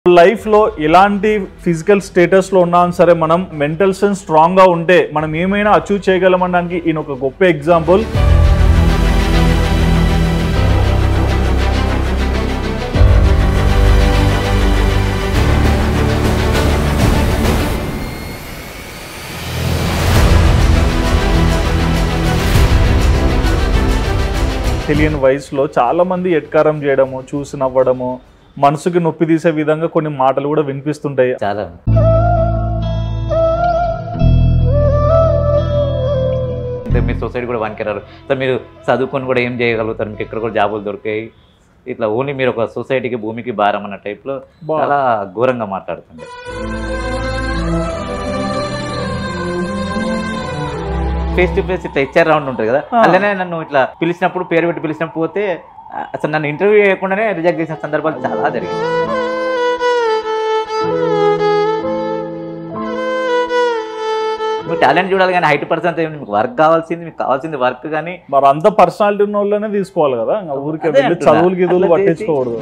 లైఫ్లో ఎలాంటి ఫిజికల్ స్టేటస్లో ఉన్నా సరే మనం మెంటల్ సెన్స్ స్ట్రాంగ్గా ఉంటే మనం ఏమైనా అచీవ్ చేయగలమనడానికి ఈయన ఒక గొప్ప ఎగ్జాంపుల్ తెలియని వయసులో చాలా మంది ఎట్కారం చేయడము చూసి నవ్వడము మనసుకి నొప్పి తీసే విధంగా కొన్ని మాటలు కూడా వినిపిస్తుంటాయి చాలా అంటే మీ సొసైటీ కూడా వనికెరారు సార్ మీరు చదువుకొని కూడా ఏం చేయగలుగుతారు మీకు ఎక్కడ కూడా జాబులు దొరికాయి ఇట్లా ఓన్లీ మీరు ఒక సొసైటీకి భూమికి భారం అన్న టైప్లో బా. చాలా ఘోరంగా మాట్లాడుతుంది ఫేస్ టు ఫేస్ ఇట్లా హెచ్ఆర్ రౌండ్ ఉంటుంది కదా ఆ. అలానే నన్ను ఇట్లా పిలిచినప్పుడు పేరు పెట్టి పిలిచినప్పుడు పోతే ఆ, అసలు నన్ను ఇంటర్వ్యూ చేయకుండానే రిజెక్ట్ చేసిన సందర్భాలు చాలా జరిగాయి మీకు టాలెంట్ చూడాలి కానీ హైట్ పర్సెంట్ మీకు వర్క్ కావాల్సింది మీకు కావాల్సింది వర్క్ కానీ మరి అంత పర్సనాలిటీ ఉన్న వాళ్ళనే తీసుకోవాలి కదా ఇంకా ఊరికే అదే వెళ్ళి అంటున్నా. చదువులు గిదువులు అట్లా చేసి- పట్టించుకోకూడదు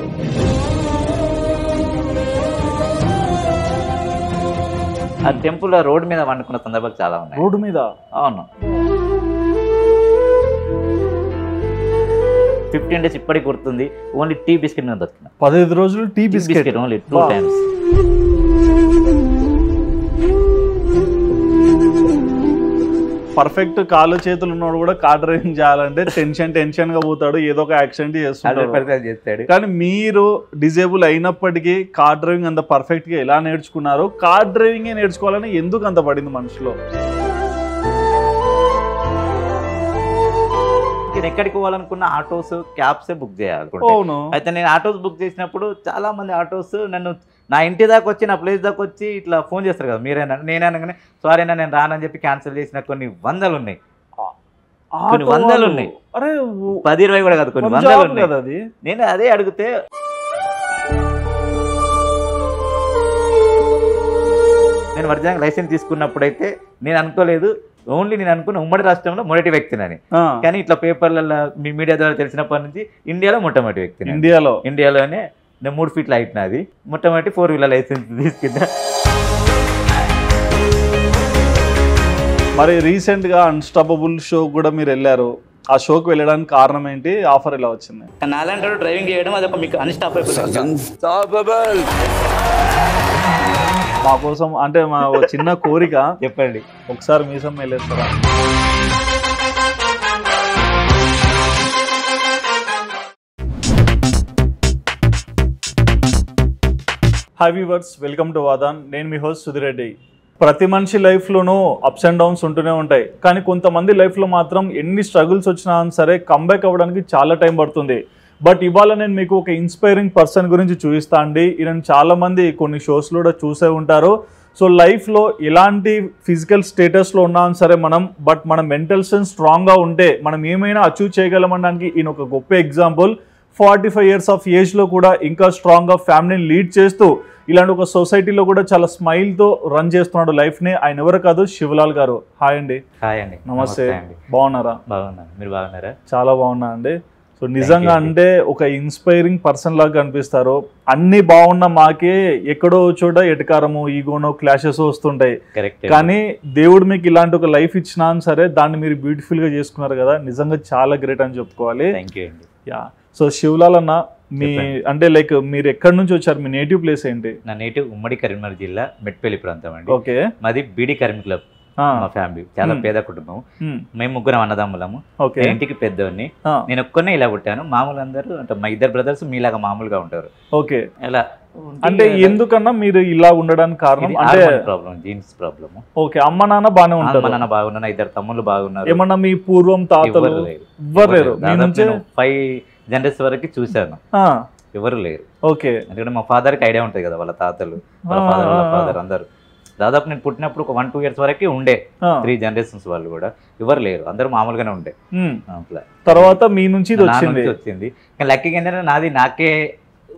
ఆ టెంపుల్ రోడ్ మీద వండుకున్న సందర్భాలు చాలా ఉన్నాయి రోడ్డు మీద అవును ఫిఫ్టీన్ డేస్ ఇప్పటికి గుర్తుంది ఓన్లీ టీ బిస్కెట్ మీద బతుకున్నా పదహైదు రోజులు tea tea biscuit biscuit only two బా. టైమ్స్ పర్ఫెక్ట్ కాళ్ళు చేతులు ఉన్నవాడు కూడా కార్ డ్రైవింగ్ చేయాలంటే టెన్షన్ టెన్షన్ గా పోతాడు ఏదో ఒక యాక్సిడెంట్ హండ్రెడ్ చేస్తుంటాడు పర్సెంట్ చేస్తాడు కానీ మీరు డిజేబుల్ అయినప్పటికీ కార్ డ్రైవింగ్ అంత పర్ఫెక్ట్ గా ఎలా నేర్చుకున్నారు కార్ డ్రైవింగ్ నేర్చుకోవాలని ఎందుకు అంత పడింది మనసులో నేను ఎక్కడికి పోవాలనుకున్న ఆటోస్ క్యాబ్సే బుక్ చేయాలనుకుంటా అవును అయితే నేను ఆటోస్ బుక్ చేసినప్పుడు చాలా మంది ఆటోస్ నన్ను నా ఇంటి దాకా వచ్చి నా ప్లేస్ దాకా వచ్చి ఇట్లా ఫోన్ చేస్తారు కదా మీరేనా నేనే అనగానే సారీ అన్న నేను రానని చెప్పి క్యాన్సిల్ చేసిన కొన్ని వందలు ఉన్నాయి కొన్ని ఆటో వందలు వాళ్ళు- ఉన్నాయి. అరే పది ఇరవై కూడా కాదు కొన్ని మన వందలు జాబ్ ఉన్నాయి కదా అది నేను అదే అడిగితే నేను ఒరిజినల్ లైసెన్స్ తీసుకున్నప్పుడైతే నేను అనుకోలేదు ఓన్లీ నేను అనుకున్న ఉమ్మడి రాష్ట్రంలో మొదటి వ్యక్తినని ఆ, కానీ ఇట్లా పేపర్లలో మీ మీడియా ద్వారా తెలిసినప్పటి నుంచి ఇండియాలో మొట్టమొదటి వ్యక్తిని ఇండియాలో ఇండియాలోనే నేను మూడు ఫీట్ల హైట్ నాది మొట్టమొదటి ఫోర్ వీలర్ లైసెన్స్ తీసుకున్నా మరి రీసెంట్ గా అన్స్టాపబుల్ షో కూడా మీరు వెళ్ళారు ఆ షోకి వెళ్ళడానికి కారణం ఏంటి ఆఫర్ ఎలా వచ్చింది నాలంటాడు డ్రైవింగ్ చేయడం అది ఒక మీకు అన్స్టాపబుల్ Unstoppable. మా కోసం అంటే మా ఒక చిన్న కోరిక చెప్పండి ఒకసారి మీసం వెళ్ళేస్తారా హాయ్ వీవర్స్ వెల్కమ్ టు వాదాన్ నేను మీ హోస్ట్ సుధిరెడ్డి ప్రతి మనిషి లైఫ్లోనూ అప్స్ అండ్ డౌన్స్ ఉంటూనే ఉంటాయి కానీ కొంతమంది లైఫ్లో మాత్రం ఎన్ని స్ట్రగుల్స్ వచ్చినా సరే కంబ్యాక్ అవ్వడానికి చాలా టైం పడుతుంది బట్ ఇవాళ నేను మీకు ఒక ఇన్స్పైరింగ్ పర్సన్ గురించి చూపిస్తా అండి ఈయన చాలా మంది కొన్ని షోస్లో కూడా చూసే ఉంటారు సో లైఫ్లో ఎలాంటి ఫిజికల్ స్టేటస్లో ఉన్నా సరే మనం బట్ మన మెంటల్ సెన్స్ స్ట్రాంగ్గా ఉంటే మనం ఏమైనా అచీవ్ చేయగలమనడానికి ఈయన ఒక గొప్ప example forty five years of ఏజ్లో కూడా ఇంకా స్ట్రాంగ్గా ఫ్యామిలీని లీడ్ చేస్తూ ఇలాంటి ఒక సొసైటీలో కూడా చాలా స్మైల్తో రన్ చేస్తున్నాడు లైఫ్ని ఆయన ఎవరు కాదు శివలాల్ గారు హాయ్ అండి హాయ్ అండి నమస్తే అండి బాగున్నారా బాగున్నాను మీరు బాగున్నారా చాలా బాగున్నా అండి సో నిజంగా you అండి. అంటే ఒక ఇన్స్పైరింగ్ పర్సన్ లాగా కనిపిస్తారు అన్ని బాగున్న మాకే ఎక్కడో చోట ఎటకారము ఈగోనో క్లాషెస్ వస్తుంటాయి కరెక్ట్ కానీ దేవుడు మీకు ఇలాంటి ఒక లైఫ్ ఇచ్చినా సరే దాన్ని మీరు బ్యూటిఫుల్ గా చేసుకున్నారు కదా నిజంగా చాలా గ్రేట్ అని చెప్పుకోవాలి థ్యాంక్ యూ అండి యా సో శివలాల్ అన్న మీ చెప్పండి. అంటే లైక్ మీరు ఎక్కడి నుంచి వచ్చారు మీ నేటివ్ ప్లేస్ ఏంటి నా నేటివ్ ఉమ్మడి కరీంనగర్ జిల్లా మెట్పల్లి ప్రాంతం అండి ఓకే మాది బీడీ కరీం క్లబ్ మా ఫ్యామిలీ చాలా పేద కుటుంబం మేము ముగ్గురం అన్నదమ్ములము ఓకే నేను ఇంటికి పెద్దోడిని నేను ఒక్కనే ఇలా పుట్టాను మామూలు అందరూ అంటే మా ఇద్దరు బ్రదర్స్ మీలాగా మామూలుగా ఉంటారు ఓకే ఇలా అంటే ఎందుకన్నా మీరు ఇలా ఉండడానికి కారణం అంటే ప్రాబ్లం జీన్స్ ప్రాబ్లమ్ ఓకే అమ్మ నాన్న బానే అమ్మ ఉంటారు నాన్న బాగున్నారు ఇద్దరు తమ్ముళ్ళు బాగున్నారు ఏమన్నా మీ పూర్వం తాతలు ఎవరు లేరు ఎవ్వరు లేరు మీ నుంచే ఫైవ్ జనరేషన్ వరకు చూశాను ఆ, ఎవరు లేరు ఓకే ఎందుకంటే మా father కి ఐడియా ఉంటుంది కదా వాళ్ళ తాతలు వాళ్ళ ఆ, ఫాదర్ వాళ్ళ ఆ, ఆ. ఫాదర్ అందరు దాదాపు నేను పుట్టినప్పుడు ఒక వన్ టూ ఇయర్స్ వరకే ఉండే ఆ, త్రీ జనరేషన్స్ వాళ్ళు కూడా ఎవరు లేరు అందరూ మామూలుగానే ఉండే ఉమ్. అట్లా తర్వాత మీ నుంచి ఇది నా వచ్చింది నుంచి వచ్చింది కానీ లక్కీగా ఏంటంటే నాది నాకే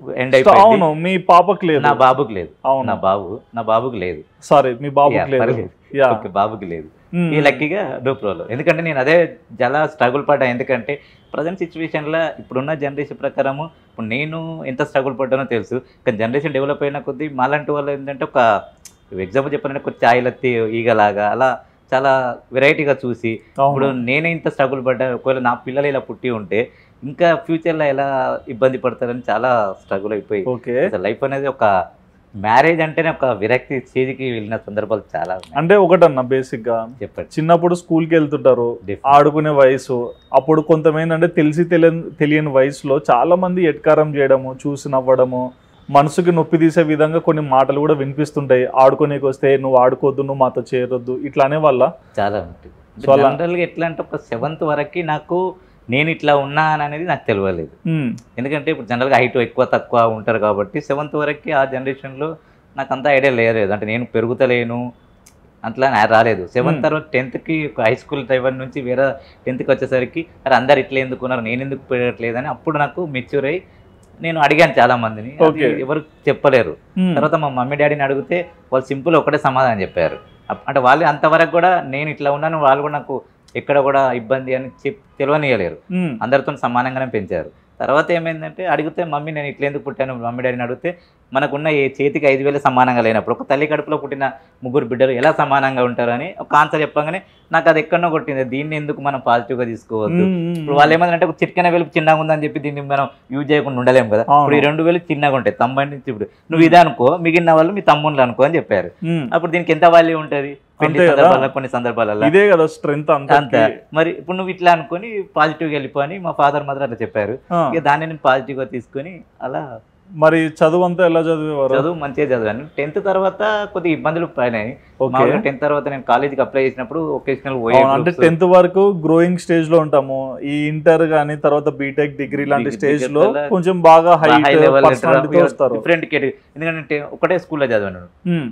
ఎండ్ అయిపోయింది అవును మీ పాపకు లేదు నా బాబుకి లేదు నా అవును బాబు నా బాబుకి లేదు సారీ మీ యా, బాబుకు లేదు పర్లేదు. యా ఓకే బాబుకి లేదు మ్మ్. ఈ లక్కీగా డో ప్రోలో ఎందుకంటే నేను అదే చాలా స్ట్రగుల్ పడ్డా ఎందుకంటే ప్రజెంట్ సిచ్యువేషన్లో ఇప్పుడున్న జనరేషన్ ప్రకారము ఇప్పుడు నేను ఎంత స్ట్రగుల్ పడ్డానో తెలుసు కానీ జనరేషన్ డెవలప్ అయిన కొద్దీ మాలాంటి వాళ్ళు ఏంటంటే ఒక ఎగ్జాంపుల్ చెప్పాలంటే ఒక చాయ్లత్తి ఈగలాగా అలా చాలా వెరైటీగా చూసి ఇప్పుడు అవును నేనే ఇంత స్ట్రగుల్ పడ్డా ఒకవేళ నా పిల్లలు ఇలా పుట్టి ఉంటే ఇంకా ఫ్యూచర్లో ఎలా ఇబ్బంది పడతారని చాలా స్ట్రగుల్ అయిపోయి ఓకే లైఫ్ అనేది ఒక మ్యారేజ్ అంటేనే ఒక విరక్తి స్టేజ్కి వెళ్ళిన సందర్భాలు చాలా ఉన్నాయి అంటే ఒకటన్నా బేసిక్ గా చెప్పండి చిన్నప్పుడు స్కూల్ కి వెళ్తుంటారు Definitely. ఆడుకునే వయసు అప్పుడు కొంతమంది తెలిసి తెలియని తెలియని వయసులో చాలా మంది ఎట్కారం చేయడము చూసి నవ్వడము మనసుకి నొప్పి తీసే విధంగా కొన్ని మాటలు కూడా వినిపిస్తుంటాయి ఆడుకోనేకి వస్తే నువ్వు ఆడుకోవద్దు నువ్వు మాతో చేరొద్దు ఇట్లా అనే వాళ్ళ చాలా ఉంటుంది So అలా- జనరల్గా ఎట్లా అంటే ఒక సెవెంత్ వరకు నాకు నేను ఇట్లా ఉన్నాను అనేది నాకు తెలియలేదు ఎందుకంటే ఇప్పుడు జనరల్గా హైట్ ఎక్కువ తక్కువ ఉంటారు కాబట్టి సెవెంత్ వరకు ఆ జనరేషన్లో నాకు అంత ఐడియా లేదు అంటే నేను పెరుగుతలేను అట్లా నా రాలేదు సెవెంత్ Hmm. తర్వాత టెన్త్కి హై స్కూల్ టైవర్ నుంచి వేరే టెన్త్కి వచ్చేసరికి అరే అందరు ఇట్లా ఎందుకున్నారు నేను ఎందుకు పెరగట్లేదని అప్పుడు నాకు మెచ్యూర్ అయ్యి నేను అడిగాను చాలా మందిని అది Okay. ఎవరు చెప్పలేరు తర్వాత మా మమ్మీ డాడీని అడిగితే వాళ్ళు సింపుల్ ఒకటే సమాధానం చెప్పారు అప్- అంటే వాళ్ళు అంతవరకు కూడా నేను ఇట్లా ఉన్నాను వాళ్ళు కూడా నాకు ఎక్కడ కూడా ఇబ్బంది అని చెప్ తెలియనియలేరు అందరితో సమానంగానే పెంచారు తర్వాత ఏమైందంటే అడిగితే మమ్మీ నేను ఇట్లా ఎందుకు పుట్టాను మమ్మీ డాడీని అడిగితే మనకున్న ఈ చేతికి ఐదు వేలు సమానంగా లేనప్పుడు ఒక తల్లి కడుపులో పుట్టిన ముగ్గురు బిడ్డలు ఎలా సమానంగా ఉంటారు అని ఒక ఆన్సర్ చెప్పగానే నాకు అది ఎక్కడనో కొట్టింది దీన్ని ఎందుకు మనం పాజిటివ్గా తీసుకోవద్దు ఇప్పుడు వాళ్ళు ఏమంటారంటే ఒక చిట్కన వెలుపు చిన్నగా ఉందని చెప్పి దీన్ని మనం యూజ్ చేయకుండా ఉండలేము కదా అవును. ఇప్పుడు ఈ రెండు వేలు చిన్నగా ఉంటాయి తమ్ముడి నుంచి ఇప్పుడు నువ్వు ఇదే అనుకో మిగిలిన వాళ్ళు మీ తమ్ముళ్ళు అనుకో అని చెప్పారు అప్పుడు దీనికి ఎంత వాల్యూ ఉంటుంది పెళ్లి అంతే కదా. సందర్భాల్లో కొన్ని సందర్భాలలో ఇదే కదా స్ట్రెంగ్త్ అంతా అంత మరి ఇప్పుడు నువ్వు ఇట్లా అనుకొని పాజిటివ్గా వెళ్ళిపో అని మా ఫాదర్ మదర్ అట్లా చెప్పారు ఇక దాన్ని నేను పాజిటివ్గా తీసుకొని అలా మరి చదువు అంతా ఎలా చదివేవారు చదువు మంచిగా చదివాను టెన్త్ తర్వాత కొద్దిగా ఇబ్బందులు పడినాయి ఓకే మామూలుగా టెన్త్ తర్వాత నేను కాలేజీకి అప్లై చేసినప్పుడు ఒకేషనల్ అవును, అంటే టెన్త్ వరకు గ్రోయింగ్ స్టేజ్ లో ఉంటాము ఈ ఇంటర్ గానీ తర్వాత బీటెక్ డిగ్రీ లాంటి Degree స్టేజ్ లో వల్ల కొంచెం బాగా హై హై లెవెల్ పర్సనాలిటీతో వస్తారు డిఫరెంట్ కేటగిరీ ఎందుకంటే te- ఒకటే స్కూల్లో చదివాను ఉమ్.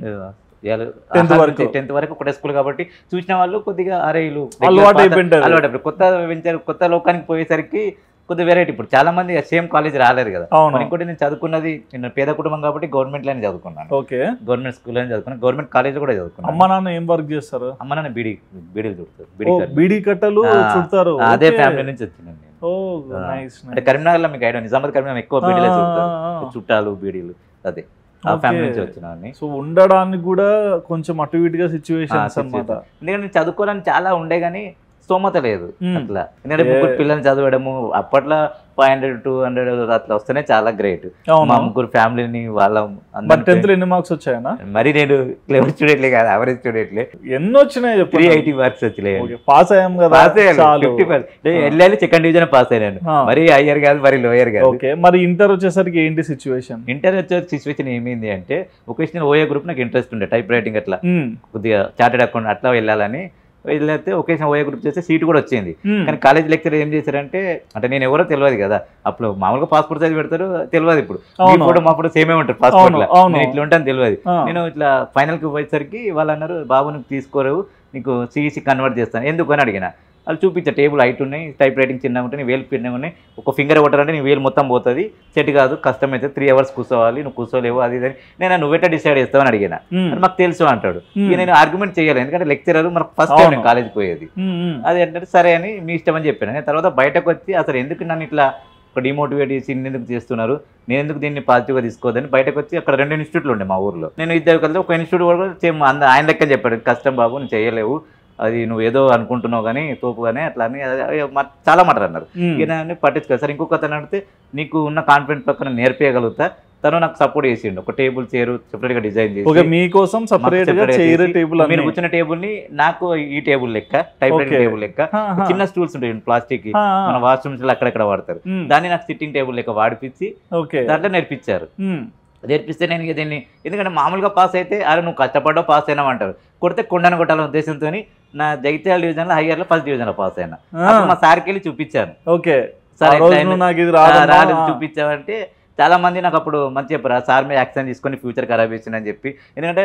టెన్త్ వరకు. వరకు టెన్త్ వరకు ఒకటే స్కూల్ కాబట్టి చూసిన వాళ్ళు కొద్దిగా అరే వీళ్ళు అలవాటు పాత- అయిపోయింటారు. అలవాటు అయిపోయి కొత్త వెంచర్ కొత్త లోకానికి పోయేసరికి కొద్దిగా వెరైటీ ఇప్పుడు చాలా మంది సేమ్ కాలేజ్ రాలేరు కదా అవును మరి ఇంకోటి నేను చదువుకున్నది నేను పేద కుటుంబం కాబట్టి గవర్నమెంట్ లోనే చదువుకున్నాను ఓకే గవర్నమెంట్ స్కూల్లో చదువుకున్నాను గవర్నమెంట్ కాలేజ్ కూడా చదువుకున్నాను అమ్మ నాన్న ఏం వర్క్ చేస్తారు అమ్మ నాన్న బీడీ బీడీలు చుడతారు ఓ, బీడీ కట్టు. బీడీ కట్టలు ఆ, చుడతారు అదే ఓకే. ఫ్యామిలీ నుంచి వచ్చినాను నేను ఓ ఆ, నైస్ అంటే కరీంనగర్ లో మీకు ఐడియా నిజామాబాద్ కరీంనగర్ ఎక్కువ బీడీలే చుడతారు చుట్టాలు బీడీలు అదే ఆ ఓకే. ఫ్యామిలీ నుంచి వచ్చినాన్ని సో ఉండడానికి కూడా కొంచెం అటు ఇటుగా సిచ్యువేషన్స్ ఆ, అన్నమాట ఎందుకంటే నేను చదువుకోవాలని చాలా ఉండే కానీ స్తోమత లేదు మ్మ్. అట్లా ఎందుకంటే ఏ- ముగ్గురు పిల్లల్ని చదవడము అప్పట్లో ఫైవ్ హండ్రెడ్ టూ హండ్రెడ్ అట్లా వస్తేనే చాలా గ్రేట్ మా అవును ముగ్గురు ఫ్యామిలీని వాళ్ళ బట్ అందరిని టెన్త్ లో ఎన్ని మార్క్స్ వచ్చాయనా మరి నేను క్లెవర్ స్టూడెంట్లే కాదు అవరేజ్ స్టూడెంట్లే ఎన్ని వచ్చినాయి త్రీ చెప్పండి ఎయిటీ మార్క్స్ వచ్చినాయి పాస్ అయ్యాం కదా పాస్ అయ్యాను చాలు ఫిఫ్టీ పర్సెంట్ వెళ్ళాలి సెకండ్ డివిజన్ పాస్ అయ్యాను ఆ. మరి హయ్యర్ కాదు మరి లోయర్ కాదు ఓకే మరి ఇంటర్ వచ్చేసరికి ఏంటి సిచ్యువేషన్ ఇంటర్ వచ్చే సిచ్యువేషన్ ఏమైంది అంటే ఒకేషనల్ ఓఏ గ్రూప్ నాకు ఇంట్రెస్ట్ ఉండే టైప్ రైటింగ్ అట్లా కొద్దిగా చార్టెడ్ అకౌంట్ అట్లా వెళ్ళాలని వెళ్ళితే ఒకేషనల్ ఓఏ గ్రూప్ చేస్తే సీట్ కూడా వచ్చింది కానీ కాలేజ్ లెక్చర్ ఏం చేశారంటే అంటే నేను ఎవరో తెలియదు కదా అప్పుడు మామూలుగా పాస్పోర్ట్ సైజ్ పెడతారు తెలియదు ఇప్పుడు మీ అవును. ఫోటో మా ఫోటో సేమే ఉంటుంది పాస్పోర్ట్ అవును, లో అవును. నేను ఇట్లా ఉంటాను తెలియదు నేను ఇట్లా ఫైనల్కి పోయేసరికి వాళ్ళు అన్నారు బాబు నువ్వు తీసుకోరు నీకు సిఈసి కన్వర్ట్ చేస్తాను ఎందుకు అని అడిగిన వాళ్ళు చూపించే టేబుల్ హైట్ ఉన్నాయి టైప్ రైటింగ్ చిన్నగా ఉంటే నీ వేలు పిన్నగా ఉన్నాయి ఒక ఫింగర్ కొట్టారంటే నీ వేలు మొత్తం పోతుంది సెట్ కాదు కష్టం అయితే త్రీ అవర్స్ కూర్చోవాలి నువ్వు కూర్చోలేవు అది ఇది అని నేను నువ్వెట్టా డిసైడ్ చేస్తావని అడిగిన మరి మాకు తెలుసు అంటాడు ఇక నేను ఆర్గ్యుమెంట్ చేయాలి ఎందుకంటే లెక్చరర్ మనకు ఫస్ట్ టైం అవును. నేను కాలేజ్ పోయేది అది అంటే సరే అని మీ ఇష్టం అని చెప్పాను నేను తర్వాత బయటకు వచ్చి అసలు ఎందుకు నన్ను ఇట్లా ఒక డిమోటివేట్ చేసి ఇన్ని ఎందుకు చేస్తున్నారు నేను ఎందుకు దీన్ని పాజిటివ్గా తీసుకోవద్దని బయటకు వచ్చి అక్కడ రెండు ఇన్స్టిట్యూట్లు ఉండే మా ఊర్లో నేను ఇద్దరు కలిసి ఒక ఇన్స్టిట్యూట్ కూడా సేమ్ అంద ఆయన లెక్క చెప్పాడు కష్టం బాబు నువ్వు చేయలేవు అది నువ్వు ఏదో అనుకుంటున్నావు కానీ తోపుగానే అట్లా అని అది- అది మా- చాలా మాటలు అన్నారు ఇక నేను పట్టించుకోవాలి సార్ ఇంకొక అతను అడిగితే నీకు ఉన్న కాన్ఫిడెంట్ ప్రకారం నేర్పేయగలుగుతా తను నాకు సపోర్ట్ చేసిండు ఒక టేబుల్ చైర్ సెపరేట్గా డిజైన్ ఓకే చేసి మీకోసం మాకు సపరేట్ గా separate గా చైర్ చేసి, టేబుల్ మీరు అన్ని కూర్చున్న టేబుల్ ని నాకు ఈ టేబుల్ లెక్క టైప్ రైటింగ్ Okay. టేబుల్ లెక్క హా, హా. చిన్న స్టూల్స్ ఉంటాయి ప్లాస్టిక్ హా, హా. మన వాష్రూమ్స్ లో అక్కడక్కడ వాడతారు మ్మ్. దాన్ని నాకు సిట్టింగ్ టేబుల్ లెక్క వాడిపించి ఓకే దాంట్లో నేర్పించారు మ్మ్. నేర్పిస్తే నేను ఇక దీన్ని ఎందుకంటే మామూలుగా పాస్ అయితే అరే నువ్వు కష్టపడ్డావు పాస్ అయినావు అంటారు కొడితే కొండను కొట్టాలనే ఉద్దేశంతో నా జగిత్యాల డివిజన్లో హైయర్లో ఫస్ట్ డివిజన్లో పాస్ అయినా ఆ, అప్పుడు మా సార్కి వెళ్ళి చూపించాను ఓకే సార్ ఆ ఎట్లా రోజు అయింది? నువ్వు నాకు ఇది ఆ, రాదమ్మా. రాలేదు చూపించావంటే చాలా మంది నాకు అప్పుడు మంచి చెప్పారు ఆ సార్ మీద యాక్షన్ తీసుకొని ఫ్యూచర్ ఖరాబ్ చేసిందని చెప్పి ఎందుకంటే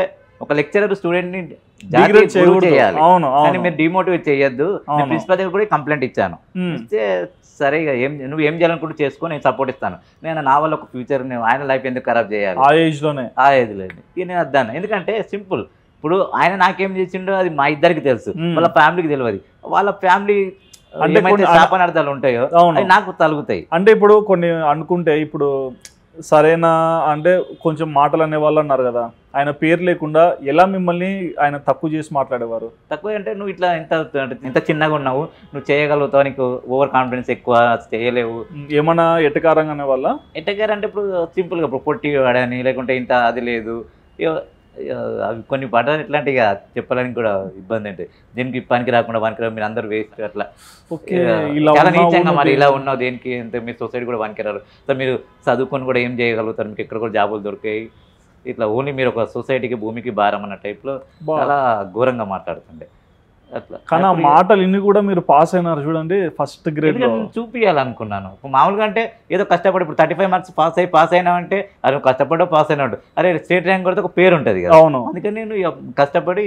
ఒక లెక్చరర్ స్టూడెంట్ ని డిగ్రేడ్ జాతీయ గురువు చేయకూడదు చేయాలి అవును కానీ అవును మీరు డిమోటివేట్ చేయొద్దు అవును. ప్రిన్సిపల్ దగ్గర కూడా కంప్లైంట్ ఇచ్చాను ఉమ్, ఇస్తే సరే ఇక ఏం నువ్వు ఏం చేయాలనుకుంటూ చేసుకో నేను సపోర్ట్ ఇస్తాను నేను నా వల్ల ఒక ఫ్యూచర్ నేను ఆయన లైఫ్ ఎందుకు ఖరాబ్ చేయాలి ఆ ఏజ్ లోనే ఆ ఏజ్ లేదు ఇక నేను వద్దాను ఎందుకంటే సింపుల్ ఇప్పుడు ఆయన నాకేం చేసిండో అది మా ఇద్దరికి తెలుసు మ్మ్. వాళ్ళ ఫ్యామిలీకి తెలియదు వాళ్ళ ఫ్యామిలీ అంటే ఏమైతే కొన్ని- శాపనార్థాలు ఉంటాయో అవును అవి నాకు తలుగుతాయి అంటే ఇప్పుడు కొన్ని అనుకుంటే ఇప్పుడు సరైన అంటే కొంచెం మాటలు అనేవాళ్ళు అన్నారు కదా ఆయన పేరు లేకుండా ఎలా మిమ్మల్ని ఆయన తక్కువ చేసి మాట్లాడేవారు తక్కువ అంటే నువ్వు ఇట్లా ఎంత అంటే ఇంత చిన్నగా ఉన్నావు నువ్వు చేయగలుగుతావు నీకు ఓవర్ కాన్ఫిడెన్స్ ఎక్కువ చేయలేవు ఏమన్నా ఎటకారంగా అనేవాళ్ళ ఎట్టగారు అంటే ఇప్పుడు సింపుల్గా ఇప్పుడు పొట్టి వాడని లేకుంటే ఇంత అది లేదు ఇగ- ఇగ అవి కొన్ని పదాలు ఎట్లాంటి ఇక చెప్పడానికి కూడా ఇబ్బంది అంటే దీనికి పనికి రాకుండా పనికి రా మీరు అందరూ వేస్ట్ అట్లా ఓకే ఇక ఇలా చాలా ఉన్నావు నీచంగా మరి నువ్వు. ఇలా ఉన్నావు దేనికి ఎంత మీ సొసైటీ కూడా పనికిరారు సో మీరు చదువుకొని కూడా ఏం చేయగలుగుతారు మీకు ఎక్కడ కూడా జాబులు దొరికాయి ఇట్లా ఓన్లీ మీరు ఒక సొసైటీకి భూమికి భారం అన్న టైప్లో బా. చాలా ఘోరంగా మాట్లాడుతుండే అట్లా కానీ ఆ అప్పుడు ఇక- మాటలు ఇన్ని కూడా మీరు పాస్ అయినారు చూడండి ఫస్ట్ గ్రేడ్ లో ఎందుకంటే నేను చూపించాలనుకున్నాను ఇప్పుడు మామూలుగా అంటే ఏదో కష్టపడి ఇప్పుడు థర్టీ ఫైవ్ మార్క్స్ పాస్ అయ్యి పాస్ అయినావంటే అది నువ్వు కష్టపడో పాస్ అయినాడు అరే స్టేట్ ర్యాంక్ కొడితే ఒక పేరు ఉంటుంది కదా అవును అందుకని నేను ఇక కష్టపడి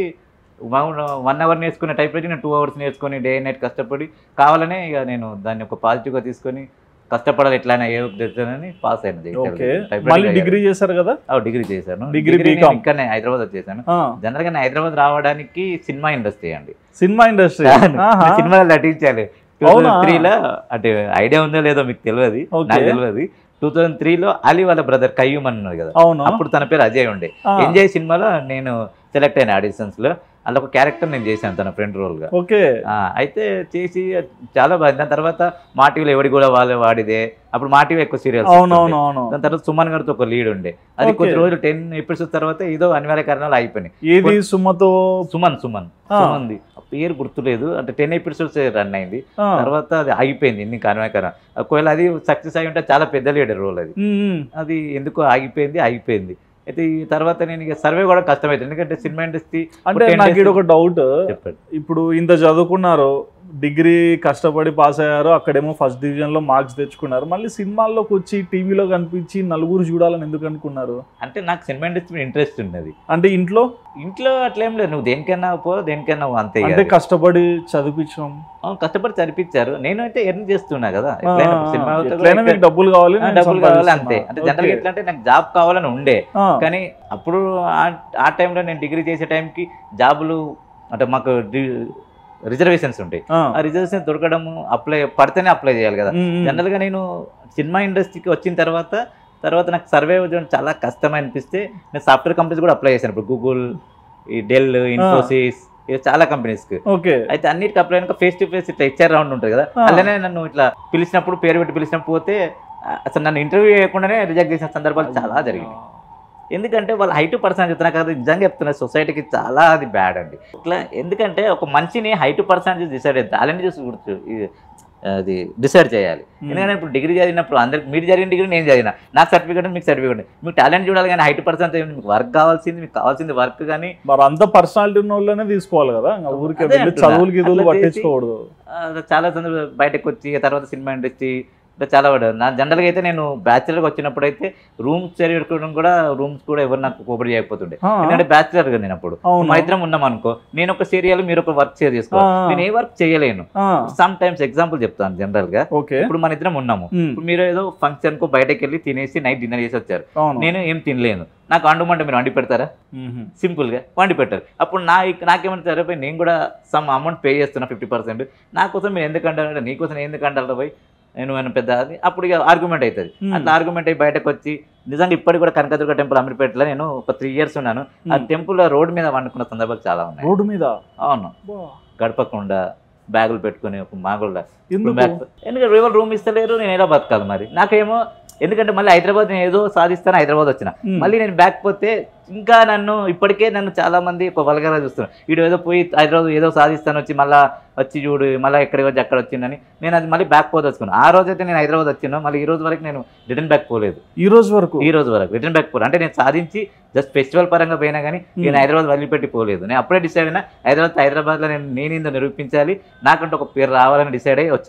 వన్ అవర్ నేర్చుకునే టైప్ అయితే నేను టూ అవర్స్ నేర్చుకొని డే నైట్ కష్టపడి కావాలనే ఇక నేను దాన్ని ఒక పాజిటివ్గా తీసుకొని కష్టపడాలి ఎట్లయినా ఏ తెచ్చానని పాస్ అయింది ఓకే మళ్ళీ డిగ్రీ చేశారు కదా డిగ్రీ చేశాను Degree Degree నేను B.Com. ఇక్కడనే హైదరాబాద్ వచ్చేసాను ఆ, జనరల్గా నేను హైదరాబాద్ రావడానికి సినిమా ఇండస్ట్రీ అండి సినిమా ఇండస్ట్రీ నేను సినిమాలో నటించాలి టూ అవునా? థౌసండ్ త్రీలో అంటే ఐడియా ఉందో లేదో మీకు తెలియదు ఓకే. నాకు తెలియదు టూ థౌసండ్ త్రీలో అలీ వాళ్ళ బ్రదర్ కయ్యూమ్ అని ఉన్నది కదా అవును అప్పుడు తన పేరు అజయ్ ఉండే ఆ, ఎంజాయ్ సినిమాలో నేను సెలెక్ట్ అయిన ఆడిషన్స్ లో అలా ఒక క్యారెక్టర్ నేను చేశాను తన ఫ్రెండ్ రోల్ గా ఓకే ఆ, అయితే చేసి చాలా బాగుంది దాని తర్వాత మా టీవీలో ఎవడి కూడా వాళ్ళే వాడిదే అప్పుడు మా టీవీ ఎక్కువ సీరియల్స్ అవునవును అవును దాని తర్వాత సుమన్ గారితో ఒక లీడ్ ఉండే అది ఓకే. కొద్ది రోజులు టెన్ ఎపిసోడ్స్ తర్వాత ఏదో అనివార్య కారణాలు అయిపోయినాయి ఏది సుమతో సుమన్ సుమన్ ఆ. సుమన్ది ఆ పేరు గుర్తులేదు అంటే టెన్ ఎపిసోడ్స్ రన్ అయింది ఆ, తర్వాత అది అయిపోయింది ఇన్ని కన్వకరం ఒకవేళ అది సక్సెస్ అయి ఉంటే చాలా పెద్ద లీడర్ రోల్ అది ఉమ్, ఉమ్. అది ఎందుకు ఆగిపోయింది అయిపోయింది అయితే ఈ తర్వాత నేను ఇక సర్వే కూడా కష్టమైంది ఎందుకంటే సినిమా ఇండస్ట్రీ అంటే ten నాకు days- ఈడ ఒక డౌట్ చెప్పండి ఇప్పుడు ఇంత చదువుకున్నారు డిగ్రీ కష్టపడి పాస్ అయ్యారు అక్కడేమో ఫస్ట్ డివిజన్ లో మార్క్స్ తెచ్చుకున్నారు మళ్ళీ సినిమాల్లోకి వచ్చి టీవీలో కనిపించి నలుగురు చూడాలని ఎందుకు అనుకున్నారు అంటే నాకు సినిమా ఇండస్ట్రీ ఇంట్రెస్ట్ ఉన్నది అంటే ఇంట్లో ఇంట్లో అట్లేం లేదు నువ్వు దేనికైనా పో దేనికైనా పో, అంతే ఇక అంటే అది. కష్టపడి చదివించడం అవును, కష్టపడి చదివించారు నేను అయితే ఎర్న్ చేస్తున్నా కదా ఆ, ఎట్లయినా ఇప్పుడు సినిమా అవుతా కూడా ఎట్లయినా మీకు డబ్బులు కావాలి ఆ, నేను డబ్బులు కావాలి అంతే సంపాదిస్తున్నా. అంటే జనరల్గా ఓకే. ఎట్లా అంటే నాకు జాబ్ కావాలని ఉండే ఆ, కానీ అప్పుడు ఆ- ఆ టైంలో నేను డిగ్రీ చేసే టైంకి జాబులు అంటే మాకు రిజర్వేషన్స్ ఉంటాయి ఆ, ఆ రిజర్వేషన్ దొరకడము అప్లై పడితేనే అప్లై చేయాలి కదా ఉమ్, ఉమ్. జనరల్గా నేను సినిమా ఇండస్ట్రీకి వచ్చిన తర్వాత తర్వాత నాకు సర్వే చేయడం చాలా కష్టం అనిపిస్తే నేను సాఫ్ట్వేర్ కంపెనీస్ కూడా అప్లై చేశాను ఇప్పుడు గూగుల్ ఈ డెల్ ఇన్ఫోసిస్ ఇది చాలా కంపెనీస్కి ఓకే అయితే అన్నిటికి అప్లై అయినాక ఫేస్ టు ఫేస్ ఇట్లా హెచ్ఆర్ రౌండ్ ఉంటుంది కదా ఆ. అలానే నన్ను ఇట్లా పిలిచినప్పుడు పేరు పెట్టి పిలిచినప్పుడు పోతే ఆ, అసలు నన్ను ఇంటర్వ్యూ చేయకుండానే రిజెక్ట్ చేసిన సందర్భాలు చాలా జరిగినాయి ఎందుకంటే వాళ్ళ హైట్ పర్సన్ చెప్తున్నా కదా నిజంగా చెప్తున్నా సొసైటీకి చాలా అది బ్యాడ్ అండి ఇట్లా ఎందుకంటే ఒక మనిషిని హైట్ పర్సెంటేజ్ డిసైడ్ అవుతుంది టాలెంట్ చూసి గుర్తు ఇది- అది డిసైడ్ చేయాలి ఉమ్. ఎందుకంటే ఇప్పుడు డిగ్రీ చదివినప్పుడు అందరికి మీరు జరిగిన డిగ్రీ నేను చదివిన నాకు సర్టిఫికేట్ మీకు సర్టిఫికేట్ మీకు టాలెంట్ చూడాలి కానీ హైట్ పర్సెంటేజ్ మీకు వర్క్ కావాల్సింది మీకు కావాల్సింది వర్క్ కానీ మరి అంత పర్సనాలిటీ ఉన్న వాళ్ళనే తీసుకోవాలి కదా ఇంకా ఊరికే అదే వెళ్ళి అంటున్నా. చదువులు గిదువులు అట్లా చేసి- పట్టించుకోకూడదు ఆ, చాలా సందర్భాలు బయటకు వచ్చి ఆ తర్వాత సినిమా ఇండస్ట్రీ ఇట్లా చాలా పడ్డారు నా జనరల్గా అయితే నేను బ్యాచులర్గా వచ్చినప్పుడు అయితే రూమ్స్ చేరుకోవడం కూడా రూమ్స్ కూడా ఎవరు నాకు కోపడి చేయకపోతుండే ఆ, ఎందుకంటే బ్యాచులర్గా నేను అప్పుడు అవును. మా ఇద్దరం ఉన్నాం అనుకో నేను ఒక సీరియల్ మీరు ఒక వర్క్ షేర్ చేసుకోవాలి ఆ. నేను ఏ వర్క్ చేయలేను ఆ, సమ్ టైమ్స్ ఎగ్జాంపుల్ చెప్తాను జనరల్ గా ఓకే ఇప్పుడు మన ఇద్దరం ఉన్నాము ఉమ్, ఇప్పుడు మీరు ఏదో ఫంక్షన్ కు బయటకు వెళ్ళి తినేసి నైట్ డిన్నర్ చేసి వచ్చారు అవును నేను ఏం తినలేను నాకు వండమంటే మీరు వండి పెడతారా ఉహు. సింపుల్ గా వండి పెట్టారు అప్పుడు నా నాకేమంటారు పోయి నేను కూడా సమ్ అమౌంట్ పే చేస్తున్నా ఫిఫ్టీ పర్సెంట్ నా కోసం మీరు ఎందుకు అంటారంటే నీకోసం నేను ఎందుకు అంటారు పోయి నేను ఏమైనా పెద్ద అది అప్పుడు ఇక ఆర్గ్యుమెంట్ అవుతుంది Hmm. అట్లా ఆర్గ్యుమెంట్ అయ్యి బయటకు వచ్చి నిజంగా ఇప్పటికి కూడా కనకదుర్గ టెంపుల్ అమీర్పేటలో నేను ఒక త్రీ ఇయర్స్ ఉన్నాను ఆ Hmm. టెంపుల్ రోడ్ మీద వండుకున్న సందర్భాలు చాలా ఉన్నాయి రోడ్డు మీద అవును బా, గడపకుండా బ్యాగులు పెట్టుకుని ఒక మాగుళ్ళ ఎందుకు బ్యాగ్ ఎందుకంటే రివల్ రూమ్ ఇస్తలేరు నేను ఎలా బతకాలి మరి నాకేమో ఎందుకంటే మళ్ళీ హైదరాబాద్ నేను ఏదో సాధిస్తాను హైదరాబాద్ వచ్చిన ఉమ్, మళ్ళీ నేను బ్యాక్ పోతే ఇంకా నన్ను ఇప్పటికే నన్ను చాలా మంది ఒక వల్గరా చూస్తున్నారు వీడు ఏదో పోయి హైదరాబాద్ ఏదో సాధిస్తాను వచ్చి మళ్ళీ వచ్చి చూడు మళ్ళీ ఎక్కడికి వచ్చి అక్కడ వచ్చిందని నేను అది మళ్ళీ బ్యాక్ పోదలుచుకున్నాను ఆ రోజైతే నేను హైదరాబాద్ వచ్చినా మళ్ళీ ఈ రోజు వరకు నేను రిటర్న్ బ్యాక్ పోలేదు ఈ రోజు వరకు ఈ రోజు వరకు రిటర్న్ బ్యాక్ పోలేదు అంటే నేను సాధించి జస్ట్ ఫెస్టివల్ పరంగా పోయినా కానీ నేను హైదరాబాద్ వదిలిపెట్టి పోలేదు నేను అప్పుడే డిసైడ్ అయినా హైదరాబాద్ హైదరాబాద్లో నేను నేను ఇందో నిరూపించాలి నాకంటే ఒక పేరు రావాలని డిసైడ్ అయ్యి వచ్చాను